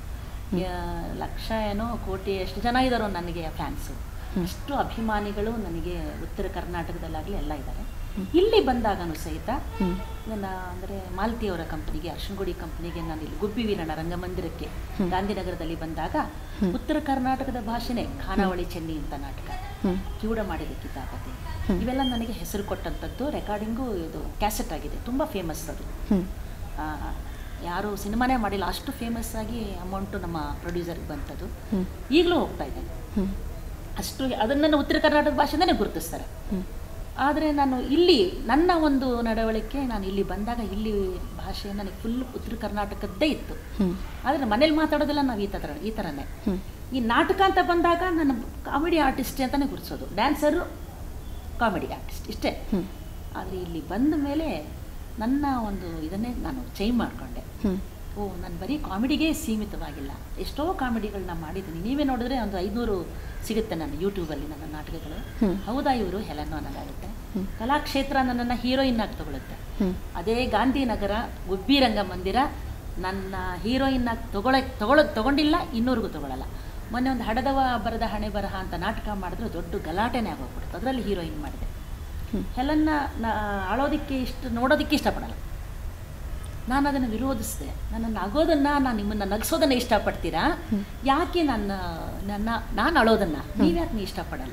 ಯಾ- ಲಕ್ಷ ಏನೋ ಕೋಟಿ ಎಷ್ಟು ಜನ ಇದ್ದಾರೋ ನನಗೆ ಫ್ಯಾನ್ಸು ಅಷ್ಟು ಅಭಿಮಾನಿಗಳು ನನಗೆ ಉತ್ತರ ಕರ್ನಾಟಕದಲ್ಲಾಗಲಿ ಎಲ್ಲ ಇದ್ದಾರೆ ಇಲ್ಲಿ ಬಂದಾಗನೂ ಸಹಿತ ನನ್ನ ಅಂದರೆ ಮಾಲತಿಯವರ ಕಂಪನಿಗೆ ಅರ್ಶನಗುಡಿ ಕಂಪನಿಗೆ ನಾನು ಇಲ್ಲಿ ಗುಬ್ಬಿ ವೀರಣ್ಣ ರಂಗಮಂದಿರಕ್ಕೆ ಗಾಂಧಿನಗರದಲ್ಲಿ ಬಂದಾಗ ಉತ್ತರ ಕರ್ನಾಟಕದ ಭಾಷೆನೇ ಖಾನಾವಳಿ ಚೆನ್ನಿ ಅಂತ ನಾಟಕ ಕಿವುಡ ಮಾಡಿದ ಕಿತಾಪತಿ ಇವೆಲ್ಲ ನನಗೆ ಹೆಸರು ಕೊಟ್ಟಂಥದ್ದು ರೆಕಾರ್ಡಿಂಗು ಇದು ಕ್ಯಾಸೆಟ್ ಆಗಿದೆ ತುಂಬ ಫೇಮಸ್ ಅದು ಆ, ಯಾರು ಸಿನಿಮಾನೇ ಮಾಡಿಲ್ಲ ಅಷ್ಟು ಫೇಮಸ್ ಆಗಿ ಅಮೌಂಟು ನಮ್ಮ ಪ್ರೊಡ್ಯೂಸರ್ಗೆ ಬಂತದ್ದು ಈಗಲೂ ಹೋಗ್ತಾ ಇದೆ ಅಷ್ಟು ಅದನ್ನು ಉತ್ತರ ಕರ್ನಾಟಕ ಭಾಷೆನೇ ಗುರುತಿಸ್ತಾರೆ ಆದರೆ ನಾನು ಇಲ್ಲಿ ನನ್ನ ಒಂದು ನಡವಳಿಕೆ ನಾನು ಇಲ್ಲಿ ಬಂದಾಗ ಇಲ್ಲಿ ಭಾಷೆ ನನಗೆ ಫುಲ್ ಉತ್ತರ ಕರ್ನಾಟಕದ್ದೇ ಇತ್ತು ಆದರೆ ಮನೇಲಿ ಮಾತಾಡೋದೆಲ್ಲ ನಾವು ಈ ಥರ ಈ ಥರನೇ ಈ ನಾಟಕ ಅಂತ ಬಂದಾಗ ನನ್ನ ಕಾಮಿಡಿ ಆರ್ಟಿಸ್ಟ್ ಅಂತಲೇ ಗುರುತಿಸೋದು ಡ್ಯಾನ್ಸರು ಕಾಮಿಡಿ ಆರ್ಟಿಸ್ಟ್ ಇಷ್ಟೇ ಆದರೆ ಇಲ್ಲಿ ಬಂದ ಮೇಲೆ ನನ್ನ ಒಂದು ಇದನ್ನೇ ನಾನು ಚೇಂಜ್ ಮಾಡಿಕೊಂಡೆ ಓ ನಾನು ಬರೀ ಕಾಮಿಡಿಗೆ ಸೀಮಿತವಾಗಿಲ್ಲ ಎಷ್ಟೋ ಕಾಮಿಡಿಗಳನ್ನ ಮಾಡಿದ್ದೀನಿ ನೀವೇ ನೋಡಿದ್ರೆ ಒಂದು ಐನೂರು ಸಿಗುತ್ತೆ ನನ್ನ ಯೂಟ್ಯೂಬಲ್ಲಿ ನನ್ನ ನಾಟಕಗಳು ಹೌದಾ ಇವರು ಹೆಲನ್ನು ಅನ್ನೋದಾಗುತ್ತೆ ಕಲಾಕ್ಷೇತ್ರ ನನ್ನನ್ನು ಹೀರೋಯಿನ್ ಆಗಿ ತಗೊಳುತ್ತೆ ಅದೇ ಗಾಂಧಿನಗರ ಗುಬ್ಬಿ ರಂಗಮಂದಿರ ನನ್ನ ಹೀರೋಯಿನ್ ಆಗಿ ತಗೊಳ ತಗೊಳ ತಗೊಂಡಿಲ್ಲ ಇನ್ನೂರಿಗೂ ತಗೊಳ್ಳಲ್ಲ ಮೊನ್ನೆ ಒಂದು ಹಡದವ ಬರದ ಹಣೆ ಬರಹ ಅಂತ ನಾಟಕ ಮಾಡಿದ್ರೆ ದೊಡ್ಡ ಗಲಾಟೆನೇ ಆಗೋಗ್ಬಿಡುತ್ತೆ ಅದರಲ್ಲಿ ಹೀರೋಯಿನ್ ಮಾಡಿದೆ ಹೆಲನ್ನ ನಾ ಆಳೋದಕ್ಕೆ ಇಷ್ಟ ನೋಡೋದಕ್ಕೆ ಇಷ್ಟಪಡಲ್ಲ ನಾನು ಅದನ್ನು ವಿರೋಧಿಸಿದೆ ನನ್ನನ್ನು ಆಗೋದನ್ನು ನಾನು ನಿಮ್ಮನ್ನು ನಗಿಸೋದನ್ನು ಇಷ್ಟಪಡ್ತೀರಾ ಯಾಕೆ ನನ್ನ ನನ್ನ ನಾನು ಅಳೋದನ್ನು ನೀವ್ಯಾಕೆ ನೀವು ಇಷ್ಟಪಡಲ್ಲ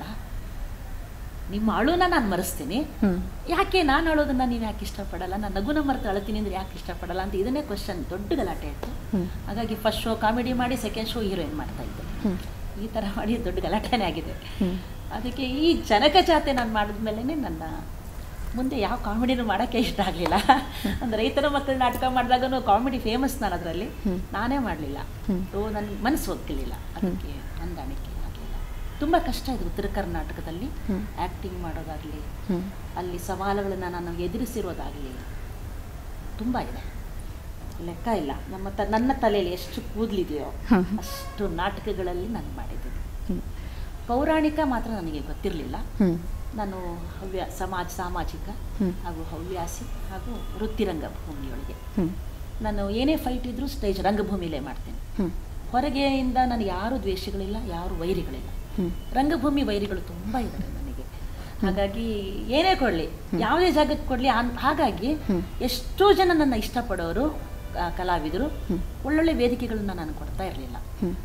ನಿಮ್ಮ ಅಳುನ ನಾನು ಮರೆಸ್ತೀನಿ ಯಾಕೆ ನಾನು ಅಳೋದನ್ನ ನೀವು ಯಾಕೆ ಇಷ್ಟಪಡಲ್ಲ ನಾನು ನಗುನ ಮರೆತು ಅಳ್ತೀನಿ ಅಂದ್ರೆ ಯಾಕೆ ಇಷ್ಟಪಡಲ್ಲ ಅಂತ ಇದನ್ನೇ ಕ್ವಶನ್ ದೊಡ್ಡ ಗಲಾಟೆ ಆಯಿತು ಹಾಗಾಗಿ ಫಸ್ಟ್ ಶೋ ಕಾಮಿಡಿ ಮಾಡಿ ಸೆಕೆಂಡ್ ಶೋ ಹೀರೋಯಿನ್ ಮಾಡ್ತಾ ಇದ್ದೆ ಈ ಥರ ಮಾಡಿ ದೊಡ್ಡ ಗಲಾಟೆನೇ ಆಗಿದೆ ಅದಕ್ಕೆ ಈ ಜನಕ ಜಾತೆ ನಾನು ಮಾಡಿದ್ಮೇಲೆ ನನ್ನ ಮುಂದೆ ಯಾವ ಕಾಮಿಡಿನೂ ಮಾಡೋಕ್ಕೆ ಇಷ್ಟ ಆಗಲಿಲ್ಲ ಒಂದು ರೈತರ ಮಕ್ಕಳ ನಾಟಕ ಮಾಡಿದಾಗನು ಕಾಮಿಡಿ ಫೇಮಸ್ ನಾನು ಅದರಲ್ಲಿ ನಾನೇ ಮಾಡಲಿಲ್ಲ ಸೊ ನನ್ನ ಮನಸ್ಸು ಒಗ್ಗಲಿಲ್ಲ ಅದಕ್ಕೆ ಹೊಂದಾಣಿಕೆ ಆಗಲಿಲ್ಲ ತುಂಬ ಕಷ್ಟ ಇದೆ ಉತ್ತರ ಕರ್ನಾಟಕದಲ್ಲಿ ಆ್ಯಕ್ಟಿಂಗ್ ಮಾಡೋದಾಗಲಿ ಅಲ್ಲಿ ಸವಾಲುಗಳನ್ನು ನಾನು ಎದುರಿಸಿರೋದಾಗಲಿ ತುಂಬ ಇದೆ ಲೆಕ್ಕ ಇಲ್ಲ ನಮ್ಮ ತ ನನ್ನ ತಲೆಯಲ್ಲಿ ಎಷ್ಟು ಕೂದಲಿದೆಯೋ ಅಷ್ಟು ನಾಟಕಗಳಲ್ಲಿ ನಾನು ಮಾಡಿದ್ದೀನಿ ಪೌರಾಣಿಕ ಮಾತ್ರ ನನಗೆ ಗೊತ್ತಿರಲಿಲ್ಲ ನಾನು ಹವ್ಯ ಸಮಾಜ ಸಾಮಾಜಿಕ ಹಾಗೂ ಹವ್ಯಾಸಿ ಹಾಗೂ ವೃತ್ತಿರಂಗ ಭೂಮಿಯೊಳಗೆ ನಾನು ಏನೇ ಫೈಟ್ ಇದ್ರೂ ಸ್ಟೇಜ್ ರಂಗಭೂಮಿಲೇ ಮಾಡ್ತೀನಿ ಹೊರಗೆಯಿಂದ ನನಗೆ ಯಾರು ದ್ವೇಷಗಳಿಲ್ಲ ಯಾರು ವೈರಿಗಳಿಲ್ಲ ರಂಗಭೂಮಿ ವೈರಿಗಳು ತುಂಬ ಇದ್ದಾರೆ ನನಗೆ ಹಾಗಾಗಿ ಏನೇ ಕೊಡಲಿ ಯಾವುದೇ ಜಾಗಕ್ಕೆ ಕೊಡಲಿ ಹಾಗಾಗಿ ಎಷ್ಟೋ ಜನ ನನ್ನ ಇಷ್ಟಪಡೋರು ಆ, ಕಲಾವಿದರು ಒಳ್ಳೊಳ್ಳೆ ವೇದಿಕೆಗಳನ್ನ ನಾನು ಕೊಡ್ತಾ ಇರಲಿಲ್ಲ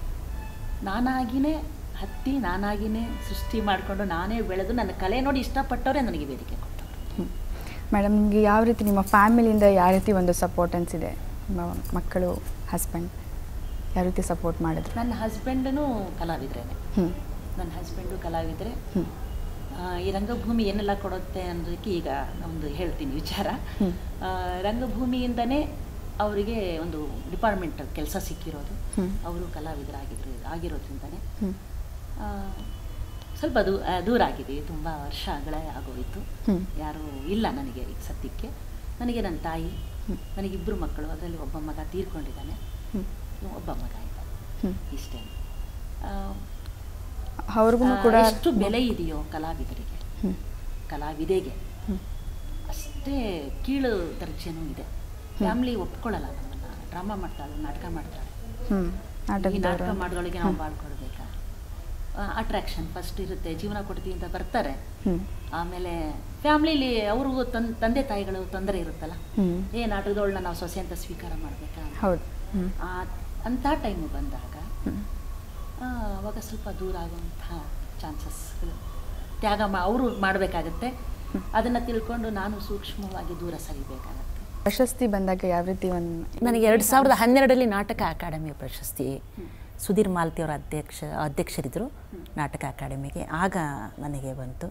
ನಾನಾಗಿನೇ ಹತ್ತಿ ನಾನಾಗಿನೇ ಸೃಷ್ಟಿ ಮಾಡಿಕೊಂಡು ನಾನೇ ಬೆಳೆದು ನನ್ನ ಕಲೆ ನೋಡಿ ಇಷ್ಟಪಟ್ಟವರೇ ನನಗೆ ವೇದಿಕೆ ಕೊಟ್ಟವರು ಮೇಡಮ್ ನಿಮಗೆ ಯಾವ ರೀತಿ ನಿಮ್ಮ ಫ್ಯಾಮಿಲಿಯಿಂದ ಯಾವ ರೀತಿ ಒಂದು ಸಪೋರ್ಟೆನ್ಸ್ ಇದೆ ನಿಮ್ಮ ಮಕ್ಕಳು ಹಸ್ಬೆಂಡ್ ಯಾವ ರೀತಿ ಸಪೋರ್ಟ್ ಮಾಡಿದ್ರು ನನ್ನ ಹಸ್ಬೆಂಡನು ಕಲಾವಿದ್ರೇನೆ ಹ್ಞೂ ನನ್ನ ಹಸ್ಬೆಂಡು ಕಲಾವಿದ್ರೆ ಹ್ಮ್. ಆ, ಈ ರಂಗಭೂಮಿ ಏನೆಲ್ಲ ಕೊಡುತ್ತೆ ಅನ್ನೋದಕ್ಕೆ ಈಗ ಒಂದು ಹೇಳ್ತೀನಿ ವಿಚಾರ ಹ್ಮ್. ಆ, ರಂಗಭೂಮಿಯಿಂದನೇ ಅವರಿಗೆ ಒಂದು ಡಿಪಾರ್ಟ್ಮೆಂಟ್ ಕೆಲಸ ಸಿಕ್ಕಿರೋದು ಹ್ಮ್. ಅವರು ಕಲಾವಿದರಾಗಿದ್ರು ಆಗಿರೋದ್ರಿಂದನೇ ಹ್ಞೂ ಆ, ಸ್ವಲ್ಪ ದೂ ಆ, ದೂರ ಆಗಿದ್ದೀವಿ ತುಂಬ ವರ್ಷಗಳೇ ಆಗೋಯಿತು ಹ್ಞೂ ಯಾರೂ ಇಲ್ಲ ನನಗೆ ಈಗ ಸದ್ಯಕ್ಕೆ ನನಗೆ ನನ್ನ ತಾಯಿ ನನಗಿಬ್ಬರು ಮಕ್ಕಳು ಅದರಲ್ಲಿ ಒಬ್ಬ ಮಗ ತೀರ್ಕೊಂಡಿದ್ದಾನೆ ಹ್ಞೂ ಒಬ್ಬ ಮಗ ಇದ್ದಾನೆ ಹ್ಞೂ ಇಷ್ಟೇ ಆ, ಅವ್ರಿಗೂ ಆ, ಕೂಡ ಎಷ್ಟು ಬೆಲೆ ಇದೆಯೋ ಕಲಾವಿದರಿಗೆ ಕಲಾವಿದೆಗೆ ಅಷ್ಟೇ ಕೀಳು ದರ್ಜೆನೂ ಇದೆ ಫ್ಯಾಮಿಲಿ ಒಪ್ಕೊಳ್ಳಲ್ಲ ನಮ್ಮನ್ನ ಡ್ರಾಮಾ ಮಾಡ್ತಾಳೆ ನಾಟಕ ಮಾಡ್ತಾಳೆ ಹ್ಮ್ ಈ ನಾಟಕದವರು ನಾಟಕ ಮಾಡಿದೊಳಗೆ ನಾವು ಬಾಳ್ಕೊಳ್ಬೇಕಾ ಅಟ್ರಾಕ್ಷನ್ ಫಸ್ಟ್ ಇರುತ್ತೆ ಜೀವನ ಕೊಡ್ತೀವಿ ಅಂತ ಬರ್ತಾರೆ ಹ್ಮ್ ಆಮೇಲೆ ಫ್ಯಾಮ್ಲಿಲಿ ಅವ್ರಿಗೂ ತನ್ ತಂದೆ ತಾಯಿಗಳು ತೊಂದರೆ ಇರುತ್ತಲ್ಲ ಹ್ಮ್ ಏ ನಾಟಕದವಳನ್ನ ನಾವು ಸೊಸೆ ಅಂತ ಸ್ವೀಕಾರ ಮಾಡಬೇಕಾ ಹೌದು ಹ್ಮ್ ಅಂಥ ಟೈಮು ಬಂದಾಗ ಹ್ಮ್. ಆ, ಅವಾಗ ಸ್ವಲ್ಪ ದೂರ ಆಗುವಂಥ ಚಾನ್ಸಸ್ಗಳು ತ್ಯಾಗ ಮಾ ಅವರು ಮಾಡಬೇಕಾಗತ್ತೆ ಅದನ್ನು ತಿಳ್ಕೊಂಡು ನಾನು ಸೂಕ್ಷ್ಮವಾಗಿ ದೂರ ಸರಿಬೇಕಾಗತ್ತೆ ಪ್ರಶಸ್ತಿ ಬಂದಾಗ ಯಾವ ರೀತಿ ಒಂದು ನನಗೆ ಎರಡು ಸಾವಿರದ ಹನ್ನೆರಡರಲ್ಲಿ ನಾಟಕ ಅಕಾಡೆಮಿ ಪ್ರಶಸ್ತಿ ಸುಧೀರ್ ಮಾಲ್ತಿಯವರ ಅಧ್ಯಕ್ಷ ಅಧ್ಯಕ್ಷರಿದ್ದರು ನಾಟಕ ಅಕಾಡೆಮಿಗೆ ಆಗ ನನಗೆ ಬಂತು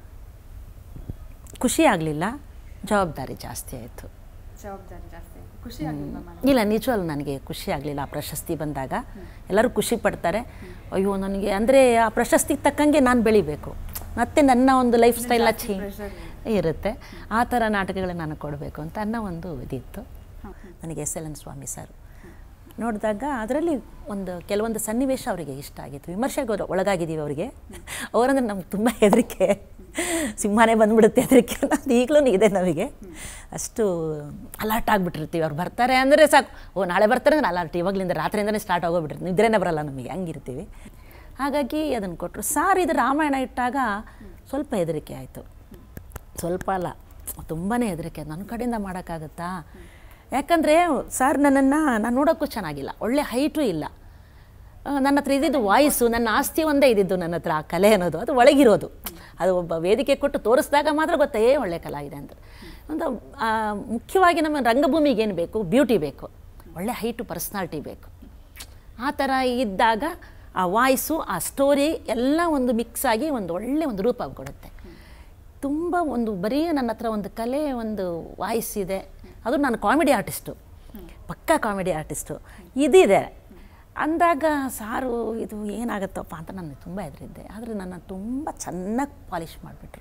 ಖುಷಿ ಆಗಲಿಲ್ಲ ಜವಾಬ್ದಾರಿ ಜಾಸ್ತಿ ಆಯಿತು ಜವಾಬ್ದಾರಿ ಜಾಸ್ತಿ ಖುಷಿ ಇಲ್ಲ ನಿಜವಲ್ಲ ನನಗೆ ಖುಷಿ ಆಗಲಿಲ್ಲ ಆ ಪ್ರಶಸ್ತಿ ಬಂದಾಗ ಎಲ್ಲರೂ ಖುಷಿ ಪಡ್ತಾರೆ ಅಯ್ಯೋ ನನಗೆ ಅಂದರೆ ಆ ಪ್ರಶಸ್ತಿಗೆ ತಕ್ಕಂಗೆ ನಾನು ಬೆಳಿಬೇಕು ಮತ್ತು ನನ್ನ ಒಂದು ಲೈಫ್ ಸ್ಟೈಲ್ನ ಚೇಂಜ್ ಇರುತ್ತೆ ಆ ಥರ ನಾಟಕಗಳನ್ನ ನಾನು ಕೊಡಬೇಕು ಅಂತ ಅನ್ನೋ ಒಂದು ಇದಿತ್ತು ನನಗೆ S L N Swamy sir ನೋಡಿದಾಗ ಅದರಲ್ಲಿ ಒಂದು ಕೆಲವೊಂದು ಸನ್ನಿವೇಶ ಅವರಿಗೆ ಇಷ್ಟ ಆಗಿತ್ತು ವಿಮರ್ಶೆಗೆ ಒಳ- ಒಳಗಾಗಿದ್ದೀವಿ ಅವರಿಗೆ ಅವರಂದ್ರೆ ನಮ್ಗೆ ತುಂಬ ಹೆದರಿಕೆ ಸಿಂಹನೇ ಬಂದ್ಬಿಡುತ್ತೆ ಹೆದರಿಕೆ ಅದು ಈಗಲೂ ಇದೆ ನಮಗೆ ಅಷ್ಟು ಅಲರ್ಟ್ ಆಗಿಬಿಟ್ಟಿರ್ತೀವಿ ಅವ್ರು ಬರ್ತಾರೆ ಅಂದರೆ ಸಾಕು ಓ ನಾಳೆ ಬರ್ತಾರೆ ಅಂದ್ರೆ ಅಲರ್ಟ್ ಇವಾಗಲಿಂದ ರಾತ್ರಿಯಿಂದನೇ ಸ್ಟಾರ್ಟ್ ಆಗೋಗ್ಬಿಟ್ಟಿರ್ತೀವಿ ನಿದ್ರೆನೇ ಬರಲ್ಲ ನಮಗೆ ಹಂಗಿರ್ತೀವಿ ಹಾಗಾಗಿ ಅದನ್ನು ಕೊಟ್ಟರು ಸಾರ್ ಇದು ರಾಮಾಯಣ ಇಟ್ಟಾಗ ಸ್ವಲ್ಪ ಹೆದರಿಕೆ ಆಯಿತು ಸ್ವಲ್ಪ ಅಲ್ಲ ತುಂಬಾ ಹೆದರಿಕೆ ನನ್ನ ಕಡೆಯಿಂದ ಮಾಡೋಕ್ಕಾಗತ್ತಾ ಯಾಕಂದರೆ ಸರ್ ನನ್ನನ್ನು ನಾನು ನೋಡೋಕ್ಕೂ ಚೆನ್ನಾಗಿಲ್ಲ ಒಳ್ಳೆ ಹೈಟು ಇಲ್ಲ ಆ, ನನ್ನ ಹತ್ರ ಇದ್ದಿದ್ದು ವಾಯ್ಸು ನನ್ನ ಆಸ್ತಿ ಒಂದೇ ಇದ್ದಿದ್ದು ನನ್ನ ಹತ್ರ ಆ ಕಲೆ ಅನ್ನೋದು ಅದು ಒಳಗಿರೋದು ಅದು ಒಬ್ಬ ವೇದಿಕೆ ಕೊಟ್ಟು ತೋರಿಸಿದಾಗ ಮಾತ್ರ ಗೊತ್ತಾ ಏ ಒಳ್ಳೆ ಕಲಾವಿದೆ ಅಂತ ಒಂದು ಆ, ಮುಖ್ಯವಾಗಿ ನಮ್ಮ ರಂಗಭೂಮಿಗೆ ಏನು ಬೇಕು ಬ್ಯೂಟಿ ಬೇಕು ಒಳ್ಳೆ ಹೈಟು ಪರ್ಸ್ನಾಲಿಟಿ ಬೇಕು ಆ ಥರ ಇದ್ದಾಗ ಆ ವಾಯ್ಸು ಆ ಸ್ಟೋರಿ ಎಲ್ಲ ಒಂದು ಮಿಕ್ಸ್ ಆಗಿ ಒಂದು ಒಳ್ಳೆ ಒಂದು ರೂಪ ಕೊಡುತ್ತೆ ತುಂಬ ಒಂದು ಬರೀ ನನ್ನ ಹತ್ರ ಒಂದು ಕಲೆ ಒಂದು ವಾಯ್ಸ್ ಇದೆ ಅದು ನಾನು ಕಾಮಿಡಿ ಆರ್ಟಿಸ್ಟು ಪಕ್ಕಾ ಕಾಮಿಡಿ ಆರ್ಟಿಸ್ಟು ಇದಿದೆ ಅಂದಾಗ ಸಾರು ಇದು ಏನಾಗುತ್ತಪ್ಪ ಅಂತ ನಾನು ತುಂಬ ಹೆದರಿದ್ದೆ ಆದರೆ ನನ್ನ ತುಂಬ ಚೆನ್ನಾಗಿ ಪಾಲಿಷ್ ಮಾಡಿಬಿಟ್ರು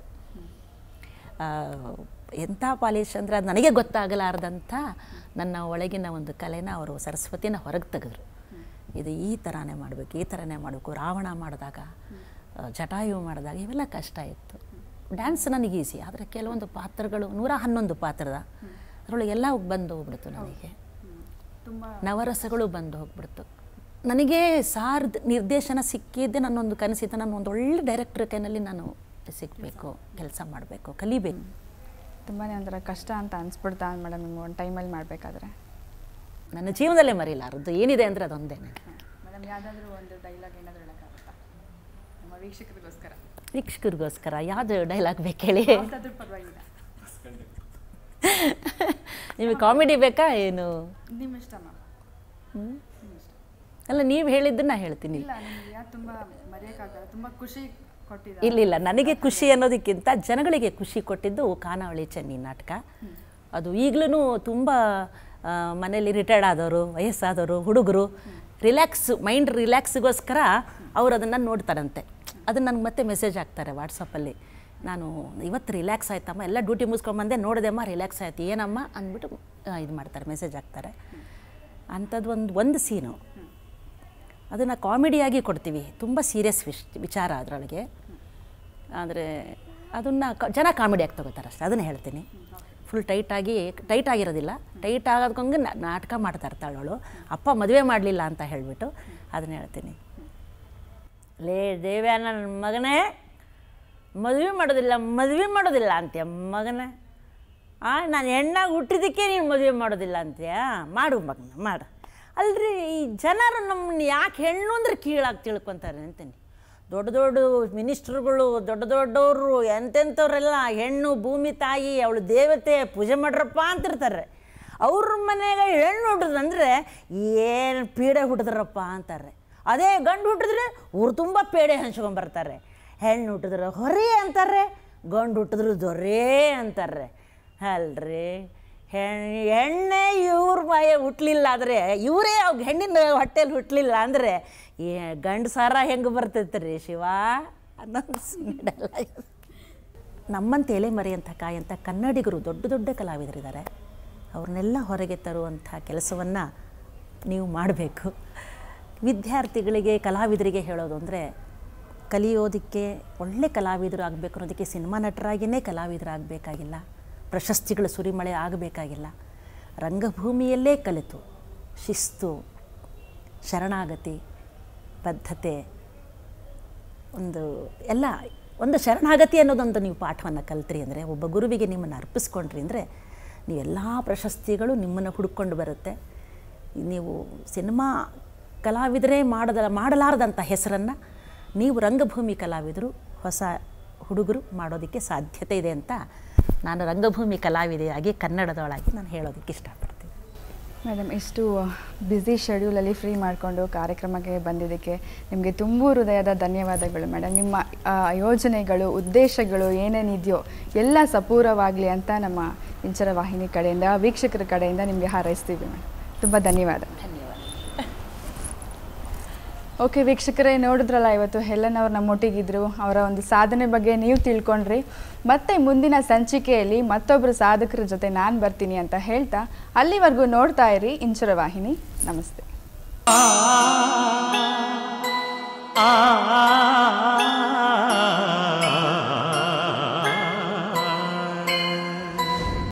ಎಂಥ ಪಾಲಿಷ್ ಅಂದರೆ ಅದು ನನಗೆ ಗೊತ್ತಾಗಲಾರ್ದಂಥ ನನ್ನ ಒಳಗಿನ ಒಂದು ಕಲೆನ ಅವರು ಸರಸ್ವತಿನ ಹೊರಗೆ ತೆಗೆದ್ರು ಇದು ಈ ಥರನೇ ಮಾಡಬೇಕು ಈ ಥರನೇ ಮಾಡಬೇಕು ರಾವಣ ಮಾಡಿದಾಗ ಆ, ಜಟಾಯು ಮಾಡಿದಾಗ ಇವೆಲ್ಲ ಕಷ್ಟ ಇತ್ತು ಡ್ಯಾನ್ಸ್ ನನಗೆ ಈಸಿ ಆದರೆ ಕೆಲವೊಂದು ಪಾತ್ರಗಳು ನೂರ ಹನ್ನೊಂದು ಪಾತ್ರದ ಅದರೊಳಗೆ ಎಲ್ಲ ಬಂದು ಹೋಗ್ಬಿಡ್ತು ನನಗೆ ನವರಸಗಳು ಬಂದು ಹೋಗ್ಬಿಡ್ತು ನನಗೆ ಸಾರ್ ನಿರ್ದೇಶನ ಸಿಕ್ಕಿದ್ದೆ ನನ್ನೊಂದು ಕನಸಿತ್ತು ನಾನು ಒಂದು ಒಳ್ಳೆ ಡೈರೆಕ್ಟರ್ ಕೈನಲ್ಲಿ ನಾನು ಸಿಗಬೇಕು ಕೆಲಸ ಮಾಡಬೇಕು ಕಲಿಬೇಕು ತುಂಬಾ ಒಂಥರ ಕಷ್ಟ ಅಂತ ಅನ್ಸ್ಬಿಡ್ತಾ ಮೇಡಮ್ ನಿಮ್ಗೆ ಒಂದು ಟೈಮಲ್ಲಿ ಮಾಡಬೇಕಾದ್ರೆ ನನ್ನ ಜೀವನದಲ್ಲೇ ಮರೀಲಾರದು ಏನಿದೆ ಅಂದರೆ ಅದೊಂದೇ ಮೇಡಮ್ ಯಾವುದಾದ್ರೂ ಒಂದು ಡೈಲಾಗ್ ಏನಾದರೂ ಹೇಳೋಕ್ಕಾಗುತ್ತಾ ನಮ್ಮ ವೀಕ್ಷಕರಿಗೋಸ್ಕರ ವೀಕ್ಷಕರಿಗೋಸ್ಕರ ಯಾವುದು ಡೈಲಾಗ್ ಬೇಕು ಹೇಳಿ ಯಾವುದಾದ್ರೂ ಪರವಾಗಿಲ್ಲ ನಿಮಗೆ ಕಾಮಿಡಿ ಬೇಕಾ ಏನು ನಿಮ್ಮ ಇಷ್ಟ ಮ್ಯಾಮ್ ಅಲ್ಲ ನೀವು ಹೇಳಿದ್ದನ್ನ ಹೇಳ್ತೀನಿ ಇಲ್ಲ ನಿಮ್ಗೆ ಯಾರು ತುಂಬ ಮರೆಯೋಕ್ಕಾಗಲ್ಲ ತುಂಬ ಖುಷಿ ಕೊಟ್ಟಿದ್ದಾರೆ ಇಲ್ಲ ಇಲ್ಲ ನನಗೆ ಖುಷಿ ಅನ್ನೋದಕ್ಕಿಂತ ಜನಗಳಿಗೆ ಖುಷಿ ಕೊಟ್ಟಿದ್ದು ಖಾನಾವಳಿ ಚೆನ್ನಿ ನಾಟಕ ಅದು ಈಗಲೂ ತುಂಬ ಮನೇಲಿ ರಿಟೈರ್ಡ್ ಆದವರು ವಯಸ್ಸಾದವರು ಹುಡುಗರು ರಿಲ್ಯಾಕ್ಸ್ ಮೈಂಡ್ ರಿಲ್ಯಾಕ್ಸ್ಗೋಸ್ಕರ ಅವ್ರು ಅದನ್ನು ನೋಡ್ತಾರಂತೆ ಅದನ್ನು ನನಗೆ ಮತ್ತೆ ಮೆಸೇಜ್ ಹಾಕ್ತಾರೆ ವಾಟ್ಸಪ್ಪಲ್ಲಿ ನಾನು ಇವತ್ತು ರಿಲ್ಯಾಕ್ಸ್ ಆಯ್ತಮ್ಮ ಎಲ್ಲ ಡ್ಯೂಟಿ ಮುಗಿಸ್ಕೊಂಬಂದೆ ನೋಡಿದೆಮ್ಮ ರಿಲ್ಯಾಕ್ಸ್ ಆಯ್ತು ಏನಮ್ಮ ಅಂದ್ಬಿಟ್ಟು ಇದು ಮಾಡ್ತಾರೆ ಮೆಸೇಜ್ ಹಾಕ್ತಾರೆ ಅಂಥದ್ದು ಒಂದು ಒಂದು ಸೀನು ಅದನ್ನು ಕಾಮಿಡಿಯಾಗಿ ಕೊಡ್ತೀವಿ ತುಂಬ ಸೀರಿಯಸ್ ವಿಶ್ ವಿಚಾರ ಅದರೊಳಗೆ ಆದರೆ ಅದನ್ನು ಜನ ಕಾಮಿಡಿಯಾಗಿ ತಗೋತಾರೆ ಅಷ್ಟೇ ಅದನ್ನು ಹೇಳ್ತೀನಿ ಫುಲ್ ಟೈಟಾಗಿ ಟೈಟ್ ಆಗಿರೋದಿಲ್ಲ ಟೈಟ್ ಆಗೋದ್ಕೊಂಗೆ ನಾಟಕ ಮಾಡ್ತಾ ಇರ್ತಾಳೆ ಅವಳು ಅಪ್ಪ ಮದುವೆ ಮಾಡಲಿಲ್ಲ ಅಂತ ಹೇಳಿಬಿಟ್ಟು ಅದನ್ನು ಹೇಳ್ತೀನಿ ಲೇ ದೇವ್ಯ ನನ್ನ ಮಗನೇ ಮದುವೆ ಮಾಡೋದಿಲ್ಲ ಮದುವೆ ಮಾಡೋದಿಲ್ಲ ಅಂತೀಯ ಮಗನೇ ಆ ನಾನು ಹೆಣ್ಣಾಗಿ ಹುಟ್ಟಿದ್ದಕ್ಕೆ ನೀನು ಮದುವೆ ಮಾಡೋದಿಲ್ಲ ಅಂತೀಯ ಮಾಡು ಮಗನ ಮಾಡು ಅಲ್ರಿ ಈ ಜನರು ನಮ್ಮನ್ನ ಯಾಕೆ ಹೆಣ್ಣು ಅಂದ್ರೆ ಕೀಳಾಗಿ ತಿಳ್ಕೊತಾರೆ ಅಂತೀನಿ ದೊಡ್ಡ ದೊಡ್ಡ ಮಿನಿಸ್ಟ್ರುಗಳು ದೊಡ್ಡ ದೊಡ್ಡವರು ಎಂತೆಂಥವ್ರೆಲ್ಲ ಹೆಣ್ಣು ಭೂಮಿ ತಾಯಿ ಅವಳು ದೇವತೆ ಪೂಜೆ ಮಾಡ್ರಪ್ಪ ಅಂತಿರ್ತಾರೆ ಅವ್ರ ಮನೆಗೆ ಹೆಣ್ಣು ಹುಟ್ಟಿದ್ರಂದ್ರೆ ಏನು ಪೀಡೆ ಹುಟ್ಟಿದ್ರಪ್ಪ ಅಂತಾರೆ ಅದೇ ಗಂಡು ಹುಟ್ಟಿದ್ರೆ ಊರು ತುಂಬ ಪೇಡೆ ಹಂಚ್ಕೊಂಬರ್ತಾರೆ ಹೆಣ್ಣು ಹುಟ್ಟಿದ್ರೆ ಹೊರೆ ಅಂತಾರೆ ಗಂಡು ಹುಟ್ಟಿದ್ರು ದೊರೆ ಅಂತಾರೆ ಅಲ್ರಿ ಹೆಣ್ಣು ಎಣ್ಣೆ ಇವ್ರ ಬಾಯ ಹುಟ್ಟಲಿಲ್ಲ ಆದರೆ ಇವರೇ ಹೆಣ್ಣಿನ ಹೊಟ್ಟೆಲಿ ಹುಟ್ಟಲಿಲ್ಲ ಅಂದರೆ ಈ ಗಂಡು ಸಾರ ಹೆಂಗೆ ಬರ್ತೈತೆ ರೀ ಶಿವ ಅನ್ನೋದು ಡೈಲಾಗ್. ನಮ್ಮಂತ ಎಲೆ ಮರೆಯಂಥ ಕಾಯಂಥ ಕನ್ನಡಿಗರು ದೊಡ್ಡ ದೊಡ್ಡ ಕಲಾವಿದರಿದ್ದಾರೆ ಅವ್ರನ್ನೆಲ್ಲ ಹೊರಗೆ ತರುವಂಥ ಕೆಲಸವನ್ನು ನೀವು ಮಾಡಬೇಕು ವಿದ್ಯಾರ್ಥಿಗಳಿಗೆ ಕಲಾವಿದರಿಗೆ ಹೇಳೋದು ಅಂದರೆ ಕಲಿಯೋದಕ್ಕೆ ಒಳ್ಳೆ ಕಲಾವಿದರು ಆಗಬೇಕು ಅನ್ನೋದಕ್ಕೆ ಸಿನಿಮಾ ನಟರಾಗಿಯೇ ಕಲಾವಿದರಾಗಬೇಕಾಗಿಲ್ಲ ಪ್ರಶಸ್ತಿಗಳ ಸುರಿಮಳೆ ಆಗಬೇಕಾಗಿಲ್ಲ ರಂಗಭೂಮಿಯಲ್ಲೇ ಕಲಿತು ಶಿಸ್ತು ಶರಣಾಗತಿ ಬದ್ಧತೆ ಒಂದು ಎಲ್ಲ ಒಂದು ಶರಣಾಗತಿ ಅನ್ನೋದೊಂದು ನೀವು ಪಾಠವನ್ನು ಕಲ್ತ್ರಿ ಅಂದರೆ ಒಬ್ಬ ಗುರುವಿಗೆ ನಿಮ್ಮನ್ನು ಅರ್ಪಿಸ್ಕೊಂಡ್ರಿ ಅಂದರೆ ನೀವೆಲ್ಲ ಪ್ರಶಸ್ತಿಗಳು ನಿಮ್ಮನ್ನು ಹುಡುಕೊಂಡು ಬರುತ್ತೆ ನೀವು ಸಿನಿಮಾ ಕಲಾವಿದರೇ ಮಾಡದ ಮಾಡಲಾರದಂಥ ಹೆಸರನ್ನು ನೀವು ರಂಗಭೂಮಿ ಕಲಾವಿದರು ಹೊಸ ಹುಡುಗರು ಮಾಡೋದಕ್ಕೆ ಸಾಧ್ಯತೆ ಇದೆ ಅಂತ ನಾನು ರಂಗಭೂಮಿ ಕಲಾವಿದೆಯಾಗಿ ಕನ್ನಡದೊಳಗೆ ನಾನು ಹೇಳೋದಕ್ಕೆ ಇಷ್ಟಪಡ್ತೀನಿ ಮೇಡಮ್ ಇಷ್ಟು ಬ್ಯುಸಿ ಶೆಡ್ಯೂಲಲ್ಲಿ ಫ್ರೀ ಮಾಡಿಕೊಂಡು ಕಾರ್ಯಕ್ರಮಕ್ಕೆ ಬಂದಿದ್ದಕ್ಕೆ ನಿಮಗೆ ತುಂಬು ಹೃದಯದ ಧನ್ಯವಾದಗಳು ಮೇಡಮ್ ನಿಮ್ಮ ಆ, ಯೋಜನೆಗಳು ಉದ್ದೇಶಗಳು ಏನೇನಿದೆಯೋ ಎಲ್ಲ ಸಪೂರವಾಗಲಿ ಅಂತ ನಮ್ಮ ಇಂಚರ ವಾಹಿನಿ ಕಡೆಯಿಂದ ವೀಕ್ಷಕರ ಕಡೆಯಿಂದ ನಿಮಗೆ ಹಾರೈಸ್ತೀವಿ ಮೇಡಮ್ ತುಂಬ ಧನ್ಯವಾದ ಧನ್ಯವಾದ ಓಕೆ ವೀಕ್ಷಕರೇ ನೋಡಿದ್ರಲ್ಲ ಇವತ್ತು ಹೆಲನ್ ಅವ್ರು ನಮ್ಮೊಟ್ಟಿಗಿದ್ರು ಅವರ ಒಂದು ಸಾಧನೆ ಬಗ್ಗೆ ನೀವು ತಿಳ್ಕೊಂಡ್ರಿ ಮತ್ತೆ ಮುಂದಿನ ಸಂಚಿಕೆಯಲ್ಲಿ ಮತ್ತೊಬ್ಬರು ಸಾಧಕರ ಜೊತೆ ನಾನು ಬರ್ತೀನಿ ಅಂತ ಹೇಳ್ತಾ ಅಲ್ಲಿವರೆಗೂ ನೋಡ್ತಾ ಇರಿ ಇಂಚರ ವಾಹಿನಿ ನಮಸ್ತೆ ಆ